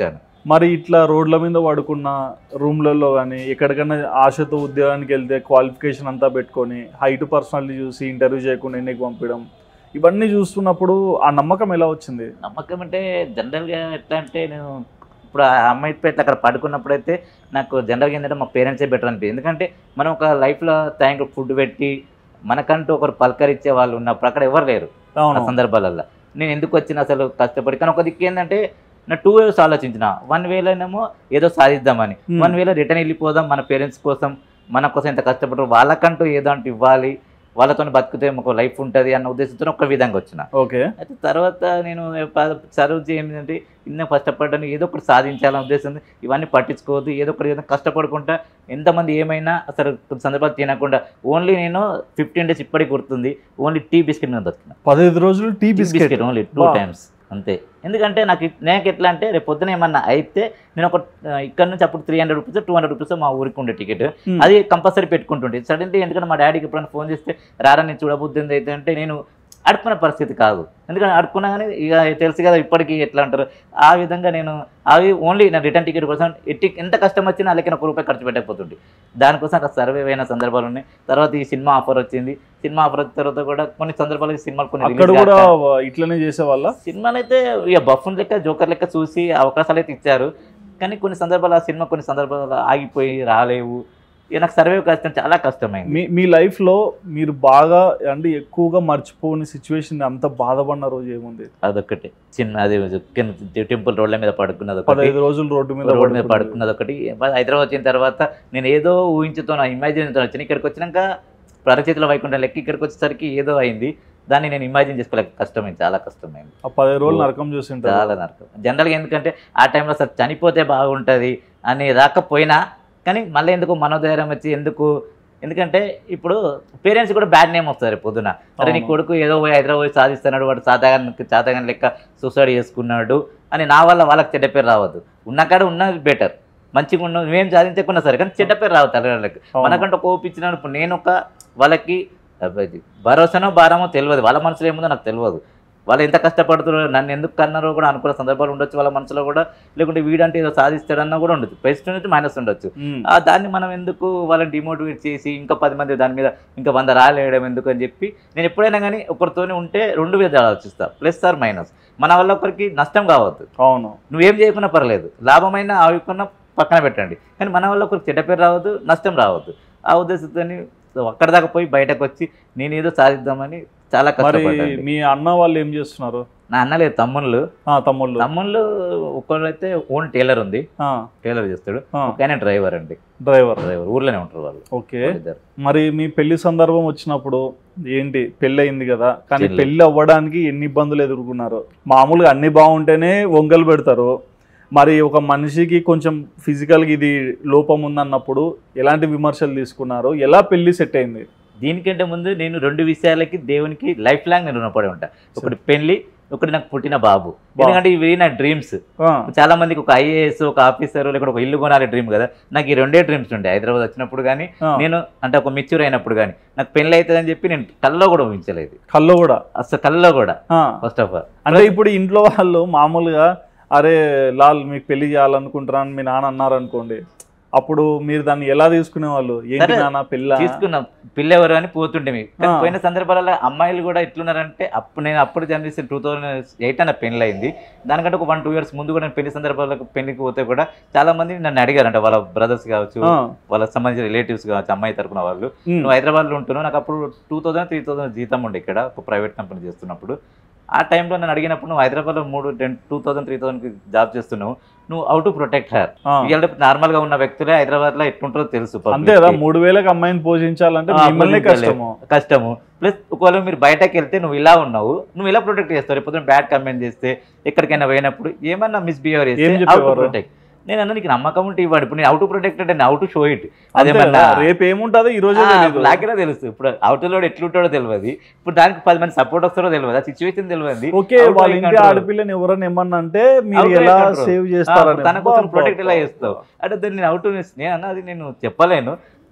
మరి ఇట్లా రోడ్ల మీద పడుకున్న రూమ్లలో కానీ ఎక్కడికైనా ఆశతో ఉద్యోగానికి వెళ్తే క్వాలిఫికేషన్ అంతా పెట్టుకొని హైట్ పర్సనాలిటీ చూసి ఇంటర్వ్యూ చేయకుండా ఎన్నికి పంపించడం ఇవన్నీ చూస్తున్నప్పుడు ఆ నమ్మకం ఎలా వచ్చింది నమ్మకం అంటే జనరల్గా ఎట్లా అంటే నేను ఇప్పుడు ఆ అమ్మాయి పేట అక్కడ పడుకున్నప్పుడైతే నాకు జనరల్గా ఏంటంటే మా పేరెంట్సే బెటర్ అనిపించింది ఎందుకంటే మనం ఒక లైఫ్లో టైంకి ఫుడ్ పెట్టి మనకంటూ ఒకరు పలకరించే వాళ్ళు ఉన్నప్పుడు అక్కడ ఎవరు లేరు ఆ అవును సందర్భాలలో నేను ఎందుకు వచ్చిన అసలు కష్టపడి కానీ ఒక దిక్కు ఏంటంటే నా టూ వేవ్స్ ఆలోచించిన వన్ వేలోనేమో ఏదో సాధిద్దామని Hmm. వన్ వేలో రిటర్న్ వెళ్ళిపోదాం మన పేరెంట్స్ కోసం మన కోసం ఎంత కష్టపడరు వాళ్ళకంటూ ఏదో అంటే ఇవ్వాలి వాళ్ళతో బతికితే ఒక లైఫ్ ఉంటుంది అన్న ఉద్దేశంతో ఒక విధంగా వచ్చిన ఓకే అయితే తర్వాత నేను ప- చదువు ఏంటంటే ఇన్న కష్టపడ్డాను ఏదో ఒకటి సాధించాలనే ఉద్దేశం ఇవన్నీ పట్టించుకోవద్దు ఏదో ఒకటి ఏదో కష్టపడకుండా ఎంతమంది ఏమైనా అసలు కొన్ని సందర్భాలు తినకుండా ఓన్లీ నేను ఫిఫ్టీన్ డేస్ ఇప్పటికి గుర్తుంది ఓన్లీ టీ బిస్కెట్ మీద బతికిన పదహైదు రోజులు tea tea biscuit biscuit only two Wow. Times అంతే ఎందుకంటే నాకు ఇట్- నాకు ఎట్లా అంటే రేపు పొద్దున ఏమన్నా అయితే నేను ఒక ఆ, ఇక్కడ నుంచి అప్పుడు three hundred rupees two hundred rupees మా ఊరికి ఉండే టికెట్ Hmm. అది కంపల్సరీ పెట్టుకుంటుండే సడన్లీ ఎందుకంటే మా డాడీకి ఎప్పుడైనా ఫోన్ చేస్తే రారా నేను చూడబుద్ధి ఉంది అయితే అంటే నేను అడుక్కునే పరిస్థితి కాదు ఎందుకంటే అడుక్కున్నా కానీ ఇక తెలుసు కదా ఇప్పటికీ ఎట్లా అంటారు ఆ విధంగా నేను అవి ఓన్లీ నా రిటర్న్ టికెట్ కోసం ఎట్టి ఎంత కష్టం వచ్చినా అలాగే ఒక రూపాయి ఖర్చు పెట్టకపోతుండే దానికోసం అక్కడ సర్వే అయిన సందర్భాలు ఉన్నాయి తర్వాత ఈ సినిమా ఆఫర్ వచ్చింది సినిమా ఆఫర్ వచ్చిన తర్వాత కూడా కొన్ని సందర్భాలు సినిమాలు కొన్ని అక్కడ release కూడా కాక- ఇట్లనే చేసేవాళ్ళ సినిమాలు అయితే ఇక బఫ్ఫన్ లెక్క జోకర్ లెక్క చూసి అవకాశాలు అయితే ఇచ్చారు కానీ కొన్ని సందర్భాలు ఆ సినిమా కొన్ని సందర్భాలు ఆగిపోయి రాలేవు ఇక నాకు సర్వే కష్టం చాలా కష్టమైంది మీ మీ లైఫ్లో మీరు బాగా అంటే ఎక్కువగా మర్చిపోని సిచ్యువేషన్ అంత బాధపడిన రోజు ఏముంది అదొకటి చిన్న అది కింద టెంపుల్ రోడ్ల మీద పడుకున్నది ఒకటి పదహైదు రోజులు రోడ్డు మీద రోడ్డు మీద పడుకున్నది. పడుకున్నది ఒకటి హైదరాబాద్ వచ్చిన తర్వాత నేను ఏదో ఊహించుతో ఇమాజిన్ వచ్చిన ఇక్కడికి వచ్చినాక ప్రరచేతుల వైకుంఠం లెక్క ఇక్కడికి వచ్చేసరికి ఏదో అయింది దాన్ని నేను ఇమాజిన్ చేసుకోలేక కష్టమైంది చాలా కష్టమైంది ఆ పదహైదు రోజులు నరకం చూసి ఉంటారు చాలా నరకం జనరల్గా ఎందుకంటే ఆ టైంలో అసలు చనిపోతే బాగుంటుంది అని రాకపోయినా కానీ మళ్ళీ ఎందుకు మనోధైర్యం వచ్చి ఎందుకు ఎందుకంటే ఇప్పుడు పేరెంట్స్ కూడా బ్యాడ్ నేమ్ వస్తారు రేపు పొద్దున అరే నీ అవును. కొడుకు ఏదో పోయి హైదరాబాద్ పోయి సాధిస్తున్నాడు వాడు సాధారణ చాతగాని లెక్క సూసైడ్ చేసుకున్నాడు అని నా వల్ల వాళ్ళకి చెడ్డ పేరు రావద్దు ఉన్న కాడ ఉన్నది బెటర్ మంచిగా ఉన్న మేము సాధించకున్నా సరే కానీ చెడ్డ పేరు రావద్దు తల్లిదండ్రులకు అవును. మనకంటే ఒక ఓపించిన ఇప్పుడు నేను ఒక వాళ్ళకి అబ్బా, భరోసానో భారమో తెలియదు వాళ్ళ మనసులో ఏముందో నాకు తెలియదు వాళ్ళు ఎంత కష్టపడుతున్నారో నన్ను ఎందుకు కన్నారో కూడా అనుకున్న సందర్భాలు ఉండొచ్చు వాళ్ళ మనసులో కూడా లేకుంటే వీడంటే ఏదో సాధిస్తాడన్నా కూడా ఉండొచ్చు ప్లస్ ఉండొచ్చు మైనస్ ఉండొచ్చు ఉమ్. ఆ దాన్ని మనం ఎందుకు వాళ్ళని డిమోటివేట్ చేసి ఇంకా పది మంది దాని మీద ఇంకా వంద రాలేయడం ఎందుకు అని చెప్పి నేను ఎప్పుడైనా కానీ ఒకరితోనే ఉంటే రెండు విధాలు ఆలోచిస్తా ప్లస్ ఆర్ మైనస్ మన వల్ల ఒకరికి నష్టం కావద్దు అవును నువ్వేం చేయకున్నా పర్లేదు లాభమైనా ఆవికున్నా పక్కన పెట్టండి కానీ మన వల్ల ఒకరికి చెడ్డ పేరు రావద్దు నష్టం రావద్దు ఆ ఉద్దేశంతో అక్కడ దాకా పోయి బయటకు వచ్చి నేను ఏదో సాధిద్దామని చాలా మరి కష్టపడ్డాను మీ అన్న వాళ్ళు ఏం చేస్తున్నారు నా అన్న లేదు తమ్ముళ్ళు ఆ, తమ్ముళ్ళు తమ్ముళ్ళు ఒకళ్ళైతే ఓన్ టైలర్ ఉంది ఆ, టైలర్ చేస్తాడు ఆ, ఒక ఆయన డ్రైవర్ అండి డ్రైవర్ డ్రైవర్ ఊర్లోనే ఉంటారు వాళ్ళు ఓకే ఇద్దరు మరి మీ పెళ్లి సందర్భం వచ్చినప్పుడు ఏంటి పెళ్ళి అయింది కదా కానీ పెళ్ళి. పెళ్లి అవ్వడానికి ఎన్ని ఇబ్బందులు ఎదుర్కొన్నారు మామూలుగా అన్ని బాగుంటేనే వంగలు పెడతారు మరి ఒక మనిషికి కొంచెం ఫిజికల్గా ఇది లోపం ఉందన్నప్పుడు ఎలాంటి విమర్శలు తీసుకున్నారు ఎలా పెళ్లి సెట్ అయింది దీనికంటే ముందు నేను రెండు విషయాలకి దేవునికి లైఫ్ లాంగ్ నేను రుణపడి ఉంటా ఒకటి పెళ్లి ఒకటి నాకు పుట్టిన బాబు ఎందుకంటే ఇవి నా డ్రీమ్స్ ఆ, చాలా మందికి ఒక ఐఏఎస్ ఒక ఆఫీసర్ లేకపోతే ఒక ఇల్లు కొనాలి డ్రీమ్ కదా నాకు ఈ రెండే డ్రీమ్స్ ఉండే హైదరాబాద్ వచ్చినప్పుడు కానీ ఆ, నేను అంటే ఒక మెచ్యూర్ అయినప్పుడు కానీ నాకు పెళ్ళి అవుతుందని చెప్పి నేను కల్లో కూడా ఊహించలేదు కళ్ళు కూడా అసలు కల్లో కూడా ఆ, ఫస్ట్ ఆఫ్ ఆల్ అంటే ఇప్పుడు ఇంట్లో వాళ్ళు మామూలుగా అరే లాల్ మీకు పెళ్లి చేయాలనుకుంటున్నాను మీ నాన్న అన్నారు అనుకోండి అప్పుడు మీరు దాన్ని ఎలా తీసుకునే వాళ్ళు ఏంటి సరే, నాన్న పెళ్ళ తీసుకున్నాం పిల్లెవరు అని పోతుండే మీకు కానీ ఆ. పోయిన సందర్భాలలో అమ్మాయిలు కూడా ఎట్లున్నారంటే అప్పుడు నేను అప్పుడు జనరేషన్ టూ థౌసండ్ ఎయిట్ అన్న పెళ్ళి అయింది దానికంటే ఒక వన్ టూ ఇయర్స్ ముందు కూడా నేను పెళ్లి సందర్భాలకు పెళ్లికి పోతే కూడా చాలా మంది నన్ను అడిగారు అంటే వాళ్ళ బ్రదర్స్ కావచ్చు వాళ్ళకి సంబంధించిన రిలేటివ్స్ కావచ్చు అమ్మాయి తరపున వాళ్ళు నువ్వు హైదరాబాద్లో ఉంటున్నావు నాకు అప్పుడు టూ థౌసండ్ త్రీ థౌసండ్ జీతం ఉండే ఇక్కడ ఒక ప్రైవేట్ కంపెనీ చేస్తున్నప్పుడు ఆ టైంలో నేను అడిగినప్పుడు నువ్వు హైదరాబాద్లో మూడు టెన్ టూ థౌసండ్ త్రీ థౌసండ్కి జాబ్ చేస్తున్నావు నువ్వు హౌ టు ప్రొటెక్ట్ హర్ ఇవాళ నార్మల్గా ఉన్న వ్యక్తులే హైదరాబాద్లో ఎట్లుంటారో తెలుసు public అంతే కదా కి. మూడు వేలకు అమ్మాయిని పోషించాలంటే ఆ, మిమ్మల్ని పోషించాలి. కష్టము కష్టము ప్లస్ ఒకవేళ మీరు బయటకు వెళ్తే నువ్వు ఇలా ఉన్నావు నువ్వు ఇలా ప్రొటెక్ట్ చేస్తావు రేపు బ్యాడ్ కమెంట్ చేస్తే ఎక్కడికైనా పోయినప్పుడు ఏమన్నా మిస్బిహేవియర్ ఏం చేస్తే how to చెప్పేవారు? protect. నేను అన్న నీకు నమ్మకం ఉంటే ఇవ్వండి ఇప్పుడు నేను అవుట్ ప్రొటెక్ట్ అంటే అవుట్ షో ఇట్ అంతే అదేమన్నా కదా, రేపు ఏముంటుందో ఈ రోజే తెలియదు నాకేనా తెలుసు ఇప్పుడు అవుటర్ ఎట్లుంటాడో తెలియదు ఇప్పుడు దానికి పది మంది సపోర్ట్ వస్తారో తెలియదు ఆ సిచ్యువేషన్ తెలియదు ఓకే Outright వాళ్ళ ఇంటి control. ఆడపిల్లని ఎవరైనా ఏమన్నా అంటే మీరు Outright ఎలా control. సేవ్ ఆ, చేస్తారని తన కోసం ప్రొటెక్ట్ ఎలా చేస్తావు అంటే దాన్ని నేను అవుట్ నేను అన్న అది నేను చెప్పలేను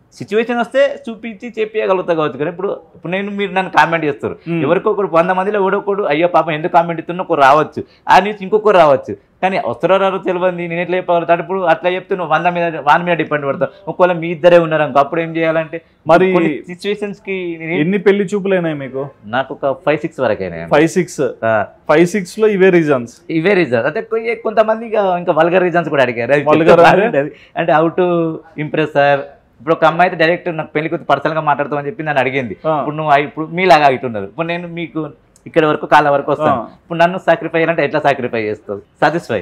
సిచ్యువేషన్ వస్తే చూపించి చెప్పగలుగుతా కావచ్చు కానీ ఇప్పుడు ఇప్పుడు నేను మీరు నన్ను కామెంట్ చేస్తారు Hmm. ఎవరికొకరు వంద మందిలో ఎవడొకడు అయ్యో పాపం ఎందుకు కామెంట్ ఇస్తున్నా ఒకరు రావచ్చు ఆ నుంచి ఇంకొకరు రావచ్చు కానీ వస్తారో రారో తెలియదు నేను ఎట్లా చెప్పగలుగుతాను ఇప్పుడు అట్లా చెప్తే నువ్వు వంద మీద వాని మీద డిపెండ్ పడతావు ఒకవేళ మీ ఇద్దరే ఉన్నారు అనుకో అప్పుడు ఏం చేయాలంటే మరి సిచ్యువేషన్స్ కి నేను- ఎన్ని పెళ్లి చూపులైనాయి మీకు నాకు ఒక ఫైవ్ సిక్స్ వరకైనా ఫైవ్ సిక్స్ ఫైవ్ సిక్స్ లో ఇవే రీజన్స్ ఇవే రీజన్స్ అంటే కొ- కొంతమంది ఇంకా ఇంకా వల్గర్ రీజన్స్ కూడా అడిగారు అది Vulgar చెప్తే అంటే? బాగుండేది. అంటే హౌ టు ఇంప్రెస్ సార్ ఇప్పుడు ఒక అమ్మాయి అయితే డైరెక్ట్ నాకు పెళ్లి కొద్ది పర్సనల్ గా మాట్లాడతామని చెప్పి నన్ను అడిగింది ఇప్పుడు నువ్వు అయి- ఇప్పుడు మీలాగా ఇటున్నారు ఇప్పుడు నేను మీకు ఇక్కడ వరకు కాళ్ళ వరకు వస్తాను ఇప్పుడు నన్ను సాక్రిఫై చేయాలంటే ఎట్లా సాక్రిఫై చేస్తావు సాటిస్ఫై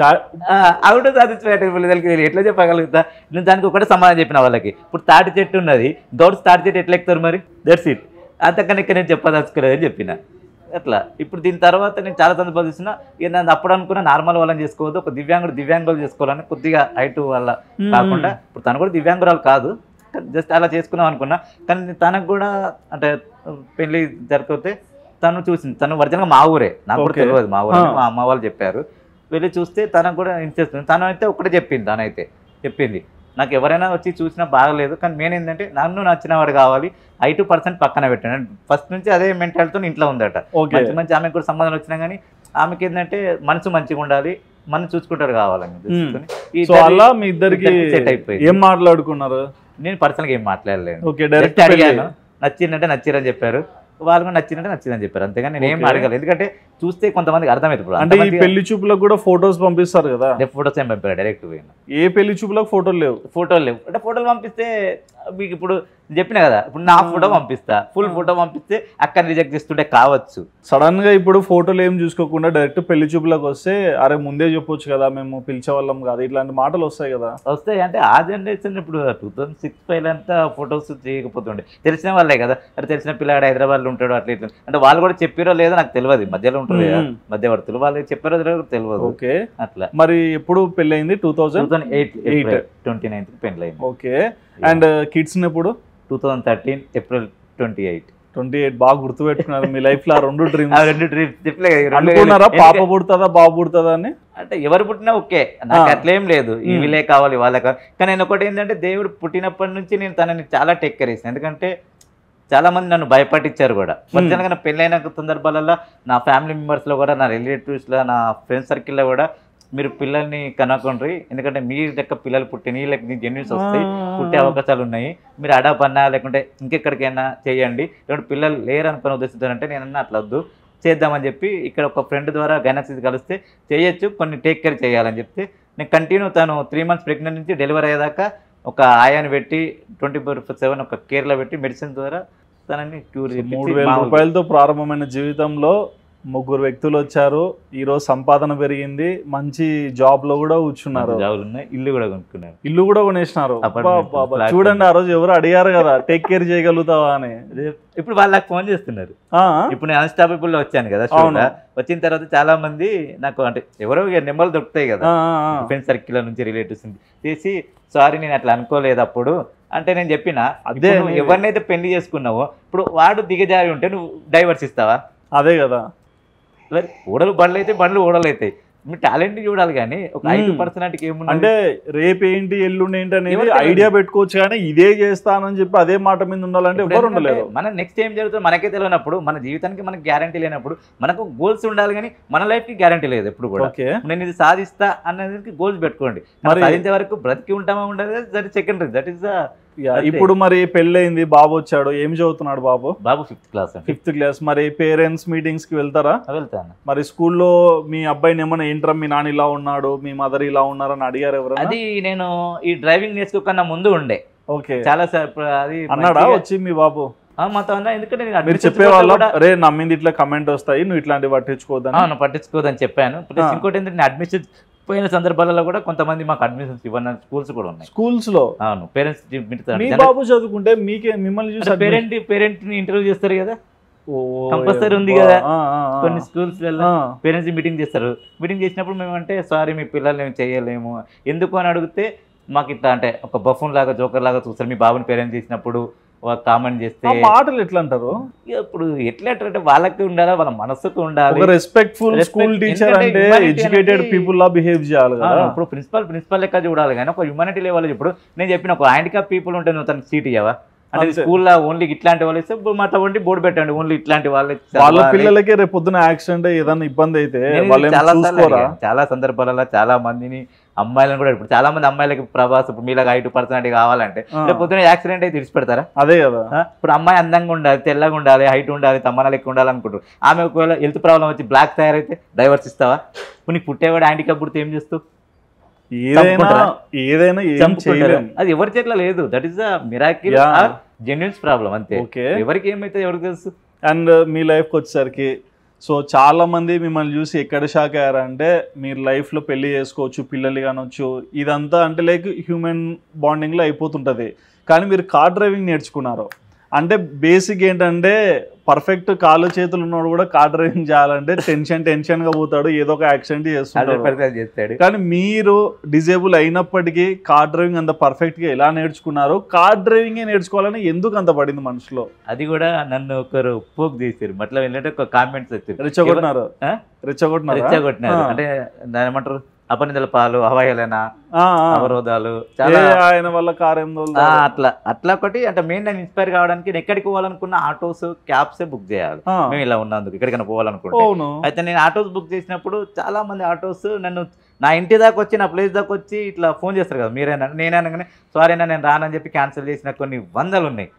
అవుట్ సాటిస్ఫై అంటే వీళ్ళకి తెలియదు. ఎట్లా చెప్పగలుగుతా నేను దానికి ఒకటే సమాధానం చెప్పిన వాళ్ళకి ఇప్పుడు తాటి చెట్టు ఉన్నది గౌడ్స్ తాటి చెట్టు ఎట్లా ఎక్కుతారు మరి దట్స్ ఇట్ అంతకన్నా ఇక్కడ నేను చెప్పదలుచుకోలేదు అని చెప్పిన అట్లా ఇప్పుడు దీని తర్వాత నేను చాలా సందర్భాలు చూసిన ఇక నేను అప్పుడు అనుకున్న నార్మల్ వాళ్ళని చేసుకోవద్దు ఒక దివ్యాంగుడు దివ్యాంగులు చేసుకోవాలని కొద్దిగా హైట్ వల్ల కాకుండా ఇప్పుడు తను కూడా దివ్యాంగురాలు కాదు జస్ట్ అలా చేసుకుందాం అనుకున్నా కానీ తనకు కూడా అంటే పెళ్లి జరిగితే తను చూసింది తను ఒరిజినల్గా మా ఊరే నాకు కూడా Okay. తెలియదు మా ఊరే ఆ. మా అమ్మ వాళ్ళు చెప్పారు వెళ్ళి చూస్తే తనకు కూడా ఇంట్రెస్ట్ ఉంది తను అయితే ఒకటే చెప్పింది తనైతే చెప్పింది నాకు ఎవరైనా వచ్చి చూసినా బాగలేదు కానీ మెయిన్ ఏంటంటే నన్ను నచ్చిన వాడు కావాలి ఐ టూ పర్సెంట్ పక్కన పెట్టాను ఫస్ట్ నుంచి అదే మెంటాలిటీతో ఇంట్లో ఉందట ఓకే మంచి మంచి ఆమెకు కూడా సంబంధాలు వచ్చినా కానీ ఆమెకి ఏంటంటే మనసు మంచిగా ఉండాలి మనం చూసుకుంటాడు కావాలని తెలుసుకొని ఈ సో ఇద్దరి- అలా మీ ఇద్దరికి ఇద్దరికి set అయిపోయింది. ఏం మాట్లాడుకున్నారు నేను పర్సనల్గా ఏం మాట్లాడలేను ఓకే జస్ట్ డైరెక్ట్ అడిగాను నచ్చిందంటే నచ్చిరని చెప్పారు వాళ్ళు కూడా నచ్చిందంటే నచ్చిందని చెప్పారు అంతేగాని నేను ఏం Okay. అడగలేదు ఎందుకంటే చూస్తే కొంతమందికి అర్థమైంది ఇప్పుడు అంటే ఈ పెళ్లి చూపులకు కూడా ఫొటోస్ పంపిస్తారు కదా ఫోటోస్ ఏం పంపారు డైరెక్ట్ పోయినా ఏ పెళ్లి చూపులకు ఫోటోలు లేవు ఫోటోలు లేవు అంటే ఫోటోలు పంపిస్తే మీకు ఇప్పుడు చెప్పిన కదా ఇప్పుడు నా ఫోటో పంపిస్తా ఫుల్ ఫోటో పంపిస్తే అక్కడ రిజెక్ట్ చేస్తుంటే కావచ్చు సడన్ గా ఇప్పుడు ఫోటోలు ఏం చూసుకోకుండా డైరెక్ట్ పెళ్లి చూపులకు వస్తే అరే ముందే చెప్పొచ్చు కదా మేము పిలిచే వాళ్ళం కాదు ఇట్లాంటి మాటలు వస్తాయి కదా వస్తాయి అంటే ఆ జనరేషన్ ఇప్పుడు టూ థౌసండ్ సిక్స్ ఫైవ్ అంతా ఫొటోస్ చేయకపోతుండే తెలిసిన వాళ్ళే కదా అరే తెలిసిన పిల్లాడు హైదరాబాద్లో ఉంటాడు అట్లా ఇట్లా అంటే వాళ్ళు కూడా చెప్పారో లేదో నాకు తెలియదు మధ్యలో ఉంటారు కదా మ్మ్. మధ్యవర్తులు వాళ్ళు చెప్పారో లేదో తెలియదు ఓకే అట్లా మరి ఎప్పుడు పెళ్లి అయింది two two thousand thousand eight Eight. Twenty ninth పెళ్ళి అయింది ఓకే అండ్ కిడ్స్ ఎప్పుడు two thousand thirteen April twenty eight twenty eight బాగా గుర్తు పెట్టుకున్నారు మీ లైఫ్ లో ఆ రెండు ఆ డ్రీమ్స్ రెండు ట్రిప్ చెప్పలే కదా, ఈ రెండు అనుకున్నారా ఎందుకంటే- పాప పుడుతుందా బాబు పుడుతుందా అని అంటే ఎవరు పుట్టినా ఓకే నాకు ఆ. అట్లేం లేదు ఈ మ్మ్. వీళ్ళే కావాలి వాళ్ళే కావాలి కానీ నేను ఒకటి ఏంటంటే దేవుడు పుట్టినప్పటి నుంచి నేను తనని చాలా టేక్ కేర్ చేసాను ఎందుకంటే చాలా మంది నన్ను భయపట్టించారు కూడా ఒరిజినల్గా నా పెళ్ళైన సందర్భాలలో నా ఫ్యామిలీ మెంబర్స్లో కూడా నా రిలేటివ్స్లో నా ఫ్రెండ్ సర్కిల్లో కూడా మీరు పిల్లల్ని కనుక్కోండి ఎందుకంటే మీ లెక్క పిల్లలు పుట్టిన ఈ లెక్క జెన్యున్స్ వస్తాయి పుట్టే అవకాశాలు ఉన్నాయి మీరు అడాపన్నా లేకుంటే ఇంకెక్కడికైనా చేయండి లేకుంటే పిల్లలు లేరు అనుకునే ఉద్దేశంతో అంటే నేను అట్లా వద్దు చేద్దామని చెప్పి ఇక్కడ ఒక ఫ్రెండ్ ద్వారా గైనక్సీ కలిస్తే చేయొచ్చు కొన్ని టేక్ కేర్ చేయాలని చెప్తే నేను కంటిన్యూ తను త్రీ మంత్స్ ప్రెగ్నెంట్ నుంచి డెలివరీ అయ్యేదాకా ఒక ఆయాని పెట్టి ట్వంటీ ఫోర్ సెవెన్ ఒక కేర్లో పెట్టి మెడిసిన్ ద్వారా తనని క్యూర్ మూడు వేల రూపాయలతో ప్రారంభమైన జీవితంలో ముగ్గురు వ్యక్తులు వచ్చారు ఈ రోజు సంపాదన పెరిగింది మంచి జాబ్ లో కూడా కూర్చున్నారు జాబులు ఉన్నాయి ఇల్లు కూడా కొనుక్కున్నారు ఇల్లు కూడా కొనేసినారు Apartment, అబ్బా, అబ్బా, flat. చూడండి ఆ రోజు ఎవరు అడిగారు కదా టేక్ కేర్ చేయగలుగుతావా అని ఇప్పుడు వాళ్ళకి ఫోన్ చేస్తున్నారు ఆ, ఇప్పుడు నేను అన్స్టాపబుల్ లో వచ్చాను కదా అవును. షోగా వచ్చిన తర్వాత చాలా మంది నాకు అంటే ఎవరో నెంబర్లు దొరుకుతాయి కదా ఆ, ఆ, ఆ. ఫ్రెండ్ సర్కిల్ నుంచి రిలేటివ్స్ చేసి సారీ నేను అట్లా అనుకోలేదు అప్పుడు అంటే నేను చెప్పిన అదే అదే నేను- ఎవరినైతే పెళ్లి చేసుకున్నావో ఇప్పుడు వాడు దిగజారి ఉంటే నువ్వు డైవర్స్ ఇస్తావా అదే కదా మరి ఓడలు బండ్లు అయితే బండ్లు ఓడలు అవుతాయి మీ టాలెంట్ చూడాలి కానీ ఒక ఐదు మ్మ్. పర్సనాలిటీకి ఏముంది అంటే రేపు ఏంటి ఎల్లుండి ఏంటి అనేది ఎవరికి తెలియదు. ఐడియా పెట్టుకోవచ్చు కానీ ఇదే చేస్తానని చెప్పి అదే మాట మీద ఉండాలంటే ఎవరు ఉండలేరు మన నెక్స్ట్ ఏం జరుగుతుందో మనకే తెలియనప్పుడు మన జీవితానికి మనకి గ్యారంటీ లేనప్పుడు మనకు గోల్స్ ఉండాలి కానీ మన లైఫ్ కి గ్యారంటీ లేదు ఎప్పుడు కూడా ఓకే నేను ఇది సాధిస్తా అన్నదానికి గోల్స్ పెట్టుకోండి మరి- మరి సాధించే వరకు బ్రతికి ఉంటామా ఉండదు that secondary that is the yeah, అంతే. ఇప్పుడు మరి పెళ్ళయింది బాబు వచ్చాడు ఏం చదువుతున్నాడు బాబు బాబు ఫిఫ్త్ క్లాస్ అండి ఫిఫ్త్ క్లాస్ మరి పేరెంట్స్ మీటింగ్స్ కి వెళ్తారా వెళ్తాను మరి స్కూల్లో మీ అబ్బాయిని ఏమన్నా ఏంట్రా మీ నాన్న ఇలా ఉన్నాడు మీ మదర్ ఇలా ఉన్నారని అడిగారు ఎవరైనా అది నేను ఈ డ్రైవింగ్ నేర్చుకోకన్నా ముందు ఉండే ఓకే చాలా సార్ ఇప్పుడు అది అన్నాడా మంచిగా- వచ్చి మీ బాబు ఆ, మాతో అన్నా ఎందుకంటే నేను మీరు admissions చెప్పేవాళ్ళ కూడా- రే నమ్మింది ఇట్లా కమెంట్ వస్తాయి నువ్వు ఇట్లాంటివి పట్టించుకోవద్దని అవును పట్టించుకోదని చెప్పాను ప్లస్ ఆ. ఇంకోటి ఏంటంటే అడ్మిషన్ పోయిన సందర్భాలలో కూడా కొంతమంది మాకు అడ్మిషన్స్ ఇవ్వని స్కూల్స్ కూడా ఉన్నాయి స్కూల్స్ లో అవును పేరెంట్స్ మీ బాబు చదువుకుంటే మీకే మిమ్మల్ని చూసి పేరెంట్ పేరెంట్ ని ఇంటర్వ్యూ చేస్తారు కదా ఓ, compulsory ఉంది అబ్బా. కదా. ఆ, ఆ, ఆ. కొన్ని స్కూల్స్ ఆ, పేరెంట్స్ మీటింగ్ చేస్తారు మీటింగ్ చేసినప్పుడు మేము అంటే సారీ మీ పిల్లల్ని మేము చేయలేము ఎందుకు అని అడిగితే మాకు ఇట్లా అంటే ఒక బఫూన్ లాగా జోకర్ లాగా చూస్తారు మీ బాబుని పేరెంట్ చేసినప్పుడు కామెంట్ చేస్తే ఆ మాటలు ఎట్లా అంటారు ఇక ఇప్పుడు ఎట్లా అంటే వాళ్ళకి ఉండాలి వాళ్ళ మనసుకు ఉండాలి ఒక రెస్పెక్ట్ఫుల్ Respect- స్కూల్ టీచర్ ఎందుకంటే అంటే humanity ఎడ్యుకేటెడ్ అనేది- పీపుల్ లా బిహేవ్ చేయాలి ఆ, కదా ఇప్పుడు ప్రిన్సిపల్ ప్రిన్సిపల్ లెక్క చూడాలి కానీ ఒక హ్యూమానిటీ లెవెల్ ఇప్పుడు నేను చెప్పిన ఒక హ్యాండిక్యాప్ పీపుల్ ఉంటే నువ్వు తనకి సీట్ ఇవ్వవా అంటే అంతే. స్కూల్లో ఓన్లీ ఇట్లాంటి వాళ్ళు ఇస్తే ఇప్పుడు మాతో ఉండి బోర్డు పెట్టండి ఓన్లీ ఇట్లాంటి వాళ్ళు వాళ్ళ చదవాలి. పిల్లలకే రేపు పొద్దున యాక్సిడెంట్ ఏదైనా ఇబ్బంది అయితే నేను వాళ్ళు ఏం చాలా సార్లు చూసుకోరా అడిగాను. చాలా సందర్భాలలో చాలా మందిని అమ్మాయిలను కూడా ఇప్పుడు చాలా మంది అమ్మాయిలకి ప్రభాస్ ఇప్పుడు మీలాగా హైట్ పర్సనాలిటీ కావాలంటే ఆ, రేపు పొద్దున యాక్సిడెంట్ అయితే పెడతారా అదే కదా ఇప్పుడు అమ్మాయి అందంగా ఉండాలి తెల్లగా ఉండాలి హైట్ ఉండాలి తమ్మన లెక్క ఉండాలి అనుకుంటారు ఆమె ఒకవేళ హెల్త్ ప్రాబ్లం వచ్చి బ్లాక్ తయారైతే డైవర్స్ ఇస్తావా ఇప్పుడు నీకు పుట్టేవాడు హ్యాండిక్యాప్ పుడితే ఏం చేస్తావు ఏదైనా చంపుకుంటారా? ఏదైనా ఏం చంపుకుంటారా? చేయలేం అది ఎవరి చేతిలో లేదు that is the miracle Yeah. Or genuines problem అంతే ఓకే ఎవరికి ఏమైతే ఎవరికి తెలుసు అండ్ మీ లైఫ్కి వచ్చేసరికి సో చాలా మంది మిమ్మల్ని చూసి ఎక్కడ షాక్ అయ్యారంటే మీరు లైఫ్లో పెళ్లి చేసుకోవచ్చు పిల్లలు కానొచ్చు ఇదంతా అంటే లైక్ హ్యూమన్ బాండింగ్లో అయిపోతుంటుంది కానీ మీరు కార్ డ్రైవింగ్ నేర్చుకున్నారు అంటే బేసిక్ ఏంటంటే పర్ఫెక్ట్ కాళ్ళు చేతులు ఉన్నవాడు కూడా కార్ డ్రైవింగ్ చేయాలంటే టెన్షన్ టెన్షన్గా పోతాడు ఏదో ఒక యాక్సిడెంట్ హండ్రెడ్ చేస్తుంటాడు పర్సెంట్ చేస్తాడు కానీ మీరు డిజేబుల్ అయినప్పటికీ కార్ డ్రైవింగ్ అంత పర్ఫెక్ట్గా ఎలా నేర్చుకున్నారు కార్ డ్రైవింగే నేర్చుకోవాలని ఎందుకు అంత పడింది మనసులో అది కూడా నన్ను ఒకరు పోక్ చేశారు మట్ల వెళ్ళినట్టు ఒక కామెంట్స్ వచ్చారు రెచ్చగొట్టినారు ఆ? రెచ్చగొట్టినారా రెచ్చగొట్టినారు ఆ. అంటే దాని ఏమంటారు అపనిదల పాలు అవహేళన ఆ, ఆ. అవరోధాలు ఏ చాలా ఆయన వల్ల కార్ ఏం ఆ, తోలుతారు? అట్లా అట్లా ఒకటి అంటే మెయిన్ నేను ఇన్స్పైర్ కావడానికి నేను ఎక్కడికి పోవాలనుకున్న ఆటోస్ క్యాబ్సే బుక్ చేయాలి ఆ, మేము ఇలా ఉన్నందుకు ఎక్కడికైనా పోవాలనుకుంటే అవును అయితే నేను ఆటోస్ బుక్ చేసినప్పుడు చాలా మంది ఆటోస్ నన్ను నా ఇంటి దాకా వచ్చి నా ప్లేస్ దాకా వచ్చి ఇట్లా ఫోన్ చేస్తారు కదా మీరేనా నేననగానే సారీ అన్న నేను రానని చెప్పి క్యాన్సిల్ చేసిన కొన్ని వందలు ఉన్నాయి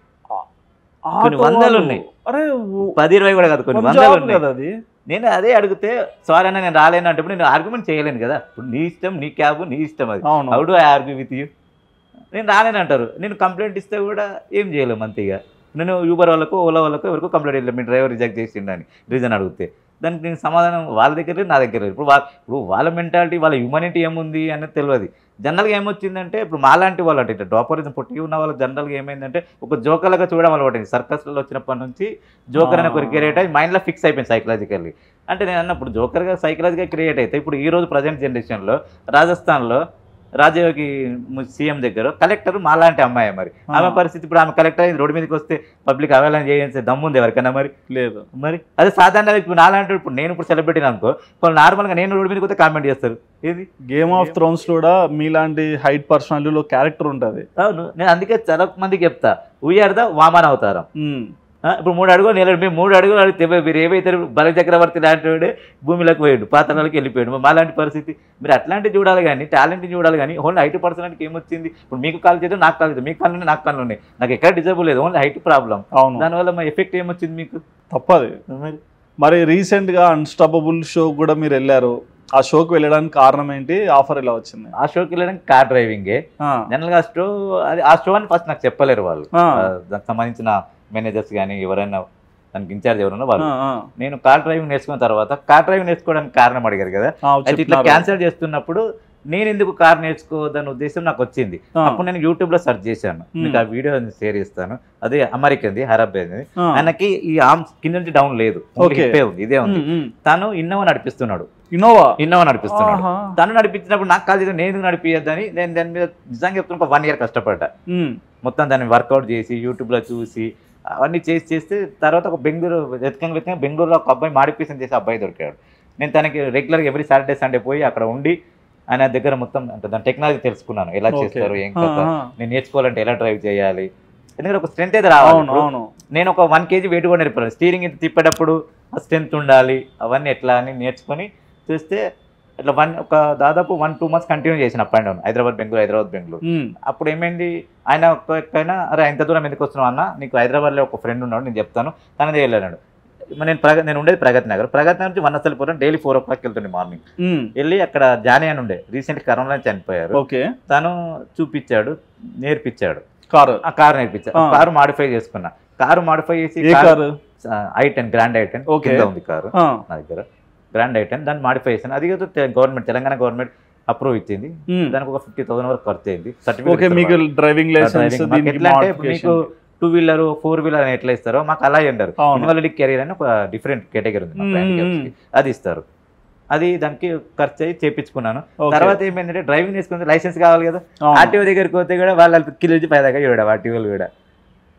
కొన్ని ఆటో వందలు వాళ్ళు. ఉన్నాయి. అరే పది ఇరవై కూడా కాదు కొన్ని మన వందలు జాబ్ ఉన్నాయి కదా అది నేను అదే అడిగితే సారీ అన్న నేను రాలేను అంటే ఇప్పుడు నేను ఆర్గ్యుమెంట్ చేయలేను కదా ఇప్పుడు నీ ఇష్టం నీ క్యాబ్ నీ ఇష్టం అది అవును how do I argue with you నేను రాలేను అంటారు నేను కంప్లైంట్ ఇస్తే కూడా ఏం చేయలేము అంతేగా నేను యూబర్ వాళ్ళకు ఓలా వాళ్ళకు ఎవరికో కంప్లైంట్ వెళ్ళాను మీ డ్రైవర్ రిజెక్ట్ చేసిండని రీజన్ అడిగితే దానికి నేను సమాధానం వాళ్ళ దగ్గర లేదు, నా దగ్గర లేదు. ఇప్పుడు వాళ్ళ ఇప్పుడు వాళ్ళ మెంటాలిటీ వాళ్ళ హ్యూమానిటీ ఏముంది అనేది తెలియదు జనరల్గా ఏమొచ్చిందంటే ఇప్పుడు మాలాంటి వాళ్ళు అంటే ఇట్లా డాపరిజం పుట్టి ఉన్న వాళ్ళు జనరల్గా ఏమైందంటే ఒక జోకర్లుగా చూడడం అలవాటు సర్కస్లలో వచ్చినప్పటి నుంచి జోకర్ అనే ఒక క్రియేట్ అయ్యి మైండ్లో ఫిక్స్ అయిపోయింది సైకలాజికల్లీ అంటే నేను అన్నప్పుడు జోకర్గా సైకలాజికల్ క్రియేట్ అయితే ఇప్పుడు ఈ రోజు ప్రజెంట్ జనరేషన్లో రాజస్థాన్లో రాజయోగి సీఎం దగ్గర కలెక్టర్ మాలాంటి అమ్మాయి మరి ఆ. ఆమె పరిస్థితి ఇప్పుడు ఆమె కలెక్టర్ అయింది రోడ్డు మీదకి వస్తే పబ్లిక్ అవైలెన్స్ చేయాల్సి దమ్ముంది ఎవరికైనా మరి లేదు మరి అదే సాధారణ ఇప్పుడు నాలాంటి ఇప్పుడు నేను ఇప్పుడు సెలబ్రిటీ అనుకో వాళ్ళు నార్మల్గా నేను రోడ్డు మీదకి వస్తే కామెంట్ చేస్తారు ఏది గేమ్ ఆఫ్ థ్రోన్స్ కూడా మీలాంటి హైట్ పర్సనాలిటీలో క్యారెక్టర్ ఉంటుంది అవును నేను అందుకే చాలా మందికి చెప్తా వీఆర్ ద వామన్ అవతారం ఆ, ఇప్పుడు మూడు అడుగులు నిలబడి మేము మూడు అడుగులు అడిగితే మీరు ఏమైతే బల చక్రవర్తి లాంటి వాడే భూమిలోకి పోయాడు పాత్రలోకి వెళ్ళిపోయాడు మరి మాలాంటి పరిస్థితి మీరు అట్లాంటివి చూడాలి కానీ టాలెంట్ చూడాలి కానీ ఓన్లీ హైట్ పర్సనాలిటీకి ఏమొచ్చింది ఇప్పుడు మీకు కాల్ చేద్దాం నాకు కాల్ చేద్దాం మీకు కాళ్ళు ఉన్నాయి నాకు కాళ్ళు ఉన్నాయి నాకు ఎక్కడ డిజబుల్ లేదు ఓన్లీ హైట్ ప్రాబ్లం అవును దానివల్ల మా ఎఫెక్ట్ ఏమొచ్చింది మీకు తప్పది మరి మరి రీసెంట్గా అన్స్టాపబుల్ షో కూడా మీరు వెళ్ళారు ఆ షోకి వెళ్ళడానికి కారణం ఏంటి ఆఫర్ ఎలా వచ్చింది ఆ షోకి వెళ్ళడానికి కార్ డ్రైవింగే ఆ, జనరల్గా ఆ షో అది ఆ షో అని ఫస్ట్ నాకు చెప్పలేరు వాళ్ళు ఆ, ఆ, దానికి సంబంధించిన మేనేజర్స్ కానీ ఎవరైనా దానికి ఇన్ఛార్జ్ ఎవరైనా ఆ, వాళ్ళు ఆ. నేను కార్ డ్రైవింగ్ నేర్చుకున్న తర్వాత కార్ డ్రైవింగ్ నేర్చుకోవడానికి కారణం అడిగారు కదా ఆ, అయితే ఇట్లా చెప్తున్నారు. క్యాన్సిల్ చేస్తున్నప్పుడు నేను ఎందుకు కార్ నేర్చుకోవద్దన్న ఉద్దేశం నాకు వచ్చింది ఆ, అప్పుడు నేను యూట్యూబ్ లో సెర్చ్ చేశాను Hmm. మీకు ఆ వీడియో షేర్ చేస్తాను అదే అమెరికన్ది హరబ్ అనేది ఆ. ఆయనకి ఈ ఆర్మ్స్ కింద నుంచి డౌన్ లేదు Okay. హిప్పే ఉంది ఇదే ఉంది ఉమ్, ఉమ్. తను ఇన్నోవా నడిపిస్తున్నాడు ఇన్నోవా ఇన్నోవా నడిపిస్తున్నాడు ఆహా. తను నడిపించినప్పుడు నాకు కాల్ చేసి నేను ఎందుకు నడిపించద్దని నేను దాని మీద నిజంగా చెప్తున్నా ఒక వన్ ఇయర్ కష్టపడ్డా ఉమ్, మొత్తం దాన్ని వర్కౌట్ చేసి యూట్యూబ్లో చూసి అవన్నీ చేసి చేస్తే తర్వాత ఒక బెంగళూరు వెతకంగా వెతకంగా బెంగళూరులో ఒక అబ్బాయి మాడిఫికేషన్ చేసి అబ్బాయి దొరికాడు నేను తనకి రెగ్యులర్గా ఎవ్రీ సాటర్డే సండే పోయి అక్కడ ఉండి ఆయన దగ్గర మొత్తం అంటే దాని టెక్నాలజీ తెలుసుకున్నాను ఎలా Okay. చేస్తారు ఏం ఆ, కథ ఆ. నేను నేర్చుకోవాలంటే ఎలా డ్రైవ్ చేయాలి ఎందుకంటే ఒక స్ట్రెంత్ అయితే రావాలి అవును ఇప్పుడు అవును నేను ఒక వన్ కేజీ వెయిట్ కూడా నేర్పాను స్టీరింగ్ ఇది తిప్పేటప్పుడు ఆ స్ట్రెంత్ ఉండాలి అవన్నీ ఎట్లా అని నేర్చుకొని చూస్తే ఇట్లా వన్ ఒక దాదాపు వన్ టూ మంత్స్ కంటిన్యూ చేసిన up and down Hyderabad Bengaluru Hyderabad Bengaluru um, అప్పుడు ఏమైంది ఆయన ఒక్కైనా అరే ఇంత దూరం ఎందుకు వస్తున్నావు అన్న నీకు హైదరాబాద్లో ఒక ఫ్రెండ్ ఉన్నాడు నేను చెప్తాను తనదే వెళ్ళాడు మరి నేను ప్రగతి నేను ఉండేది ప్రగతి నగర్ ప్రగతి నగర్ నుంచి Vanasthalipuram daily four o'clock వెళ్తుండే మార్నింగ్ ఉమ్, వెళ్ళి అక్కడ జానీ అని ఉండే రీసెంట్ కరోనా చనిపోయారు ఓకే తను చూపించాడు నేర్పించాడు కారు ఆ కారు నేర్పించాడు ఆ. కారు మాడిఫై చేసుకున్నా కారు మాడిఫై చేసి ఏ car I ten grand I ten Okay. కింద ఉంది కారు ఆ, నా దగ్గర గ్రాండ్ ఐ టెన్ దాన్ని మాడిఫై చేశాను అది గవర్నమెంట్ తెలంగాణ గవర్నమెంట్ అప్రూవ్ ఇచ్చింది ఉమ్. దానికి ఒక ఫిఫ్టీ థౌసండ్ వరకు ఖర్చు అయింది ఓకే సర్టిఫికేట్ మీకు డ్రైవింగ్ లైసెన్స్ డ్రైవింగ్ మాకు దీనికి ఎట్లా అంటే ఇప్పుడు మీకు modification. Two wheeler four wheeler అని ఎట్లా ఇస్తారో మాకు అలా ఉండరు అవును. ఇన్వాలిడ్ కెరీర్ అని ఒక డిఫరెంట్ కేటగిరీ ఉంది మా మ్మ్, handicaps మ్మ్. కి. అది ఇస్తారు అది దానికి ఖర్చు అయ్యి చేపించుకున్నాను Okay. తర్వాత ఏమైందంటే డ్రైవింగ్ చేసుకుంటే లైసెన్స్ కావాలి కదా అవును. ఆర్టీఓ దగ్గరికి పోతే కూడా వాళ్ళు కిలో నుంచి పైదాకా చూడ ఆర్టీఓలు కూడా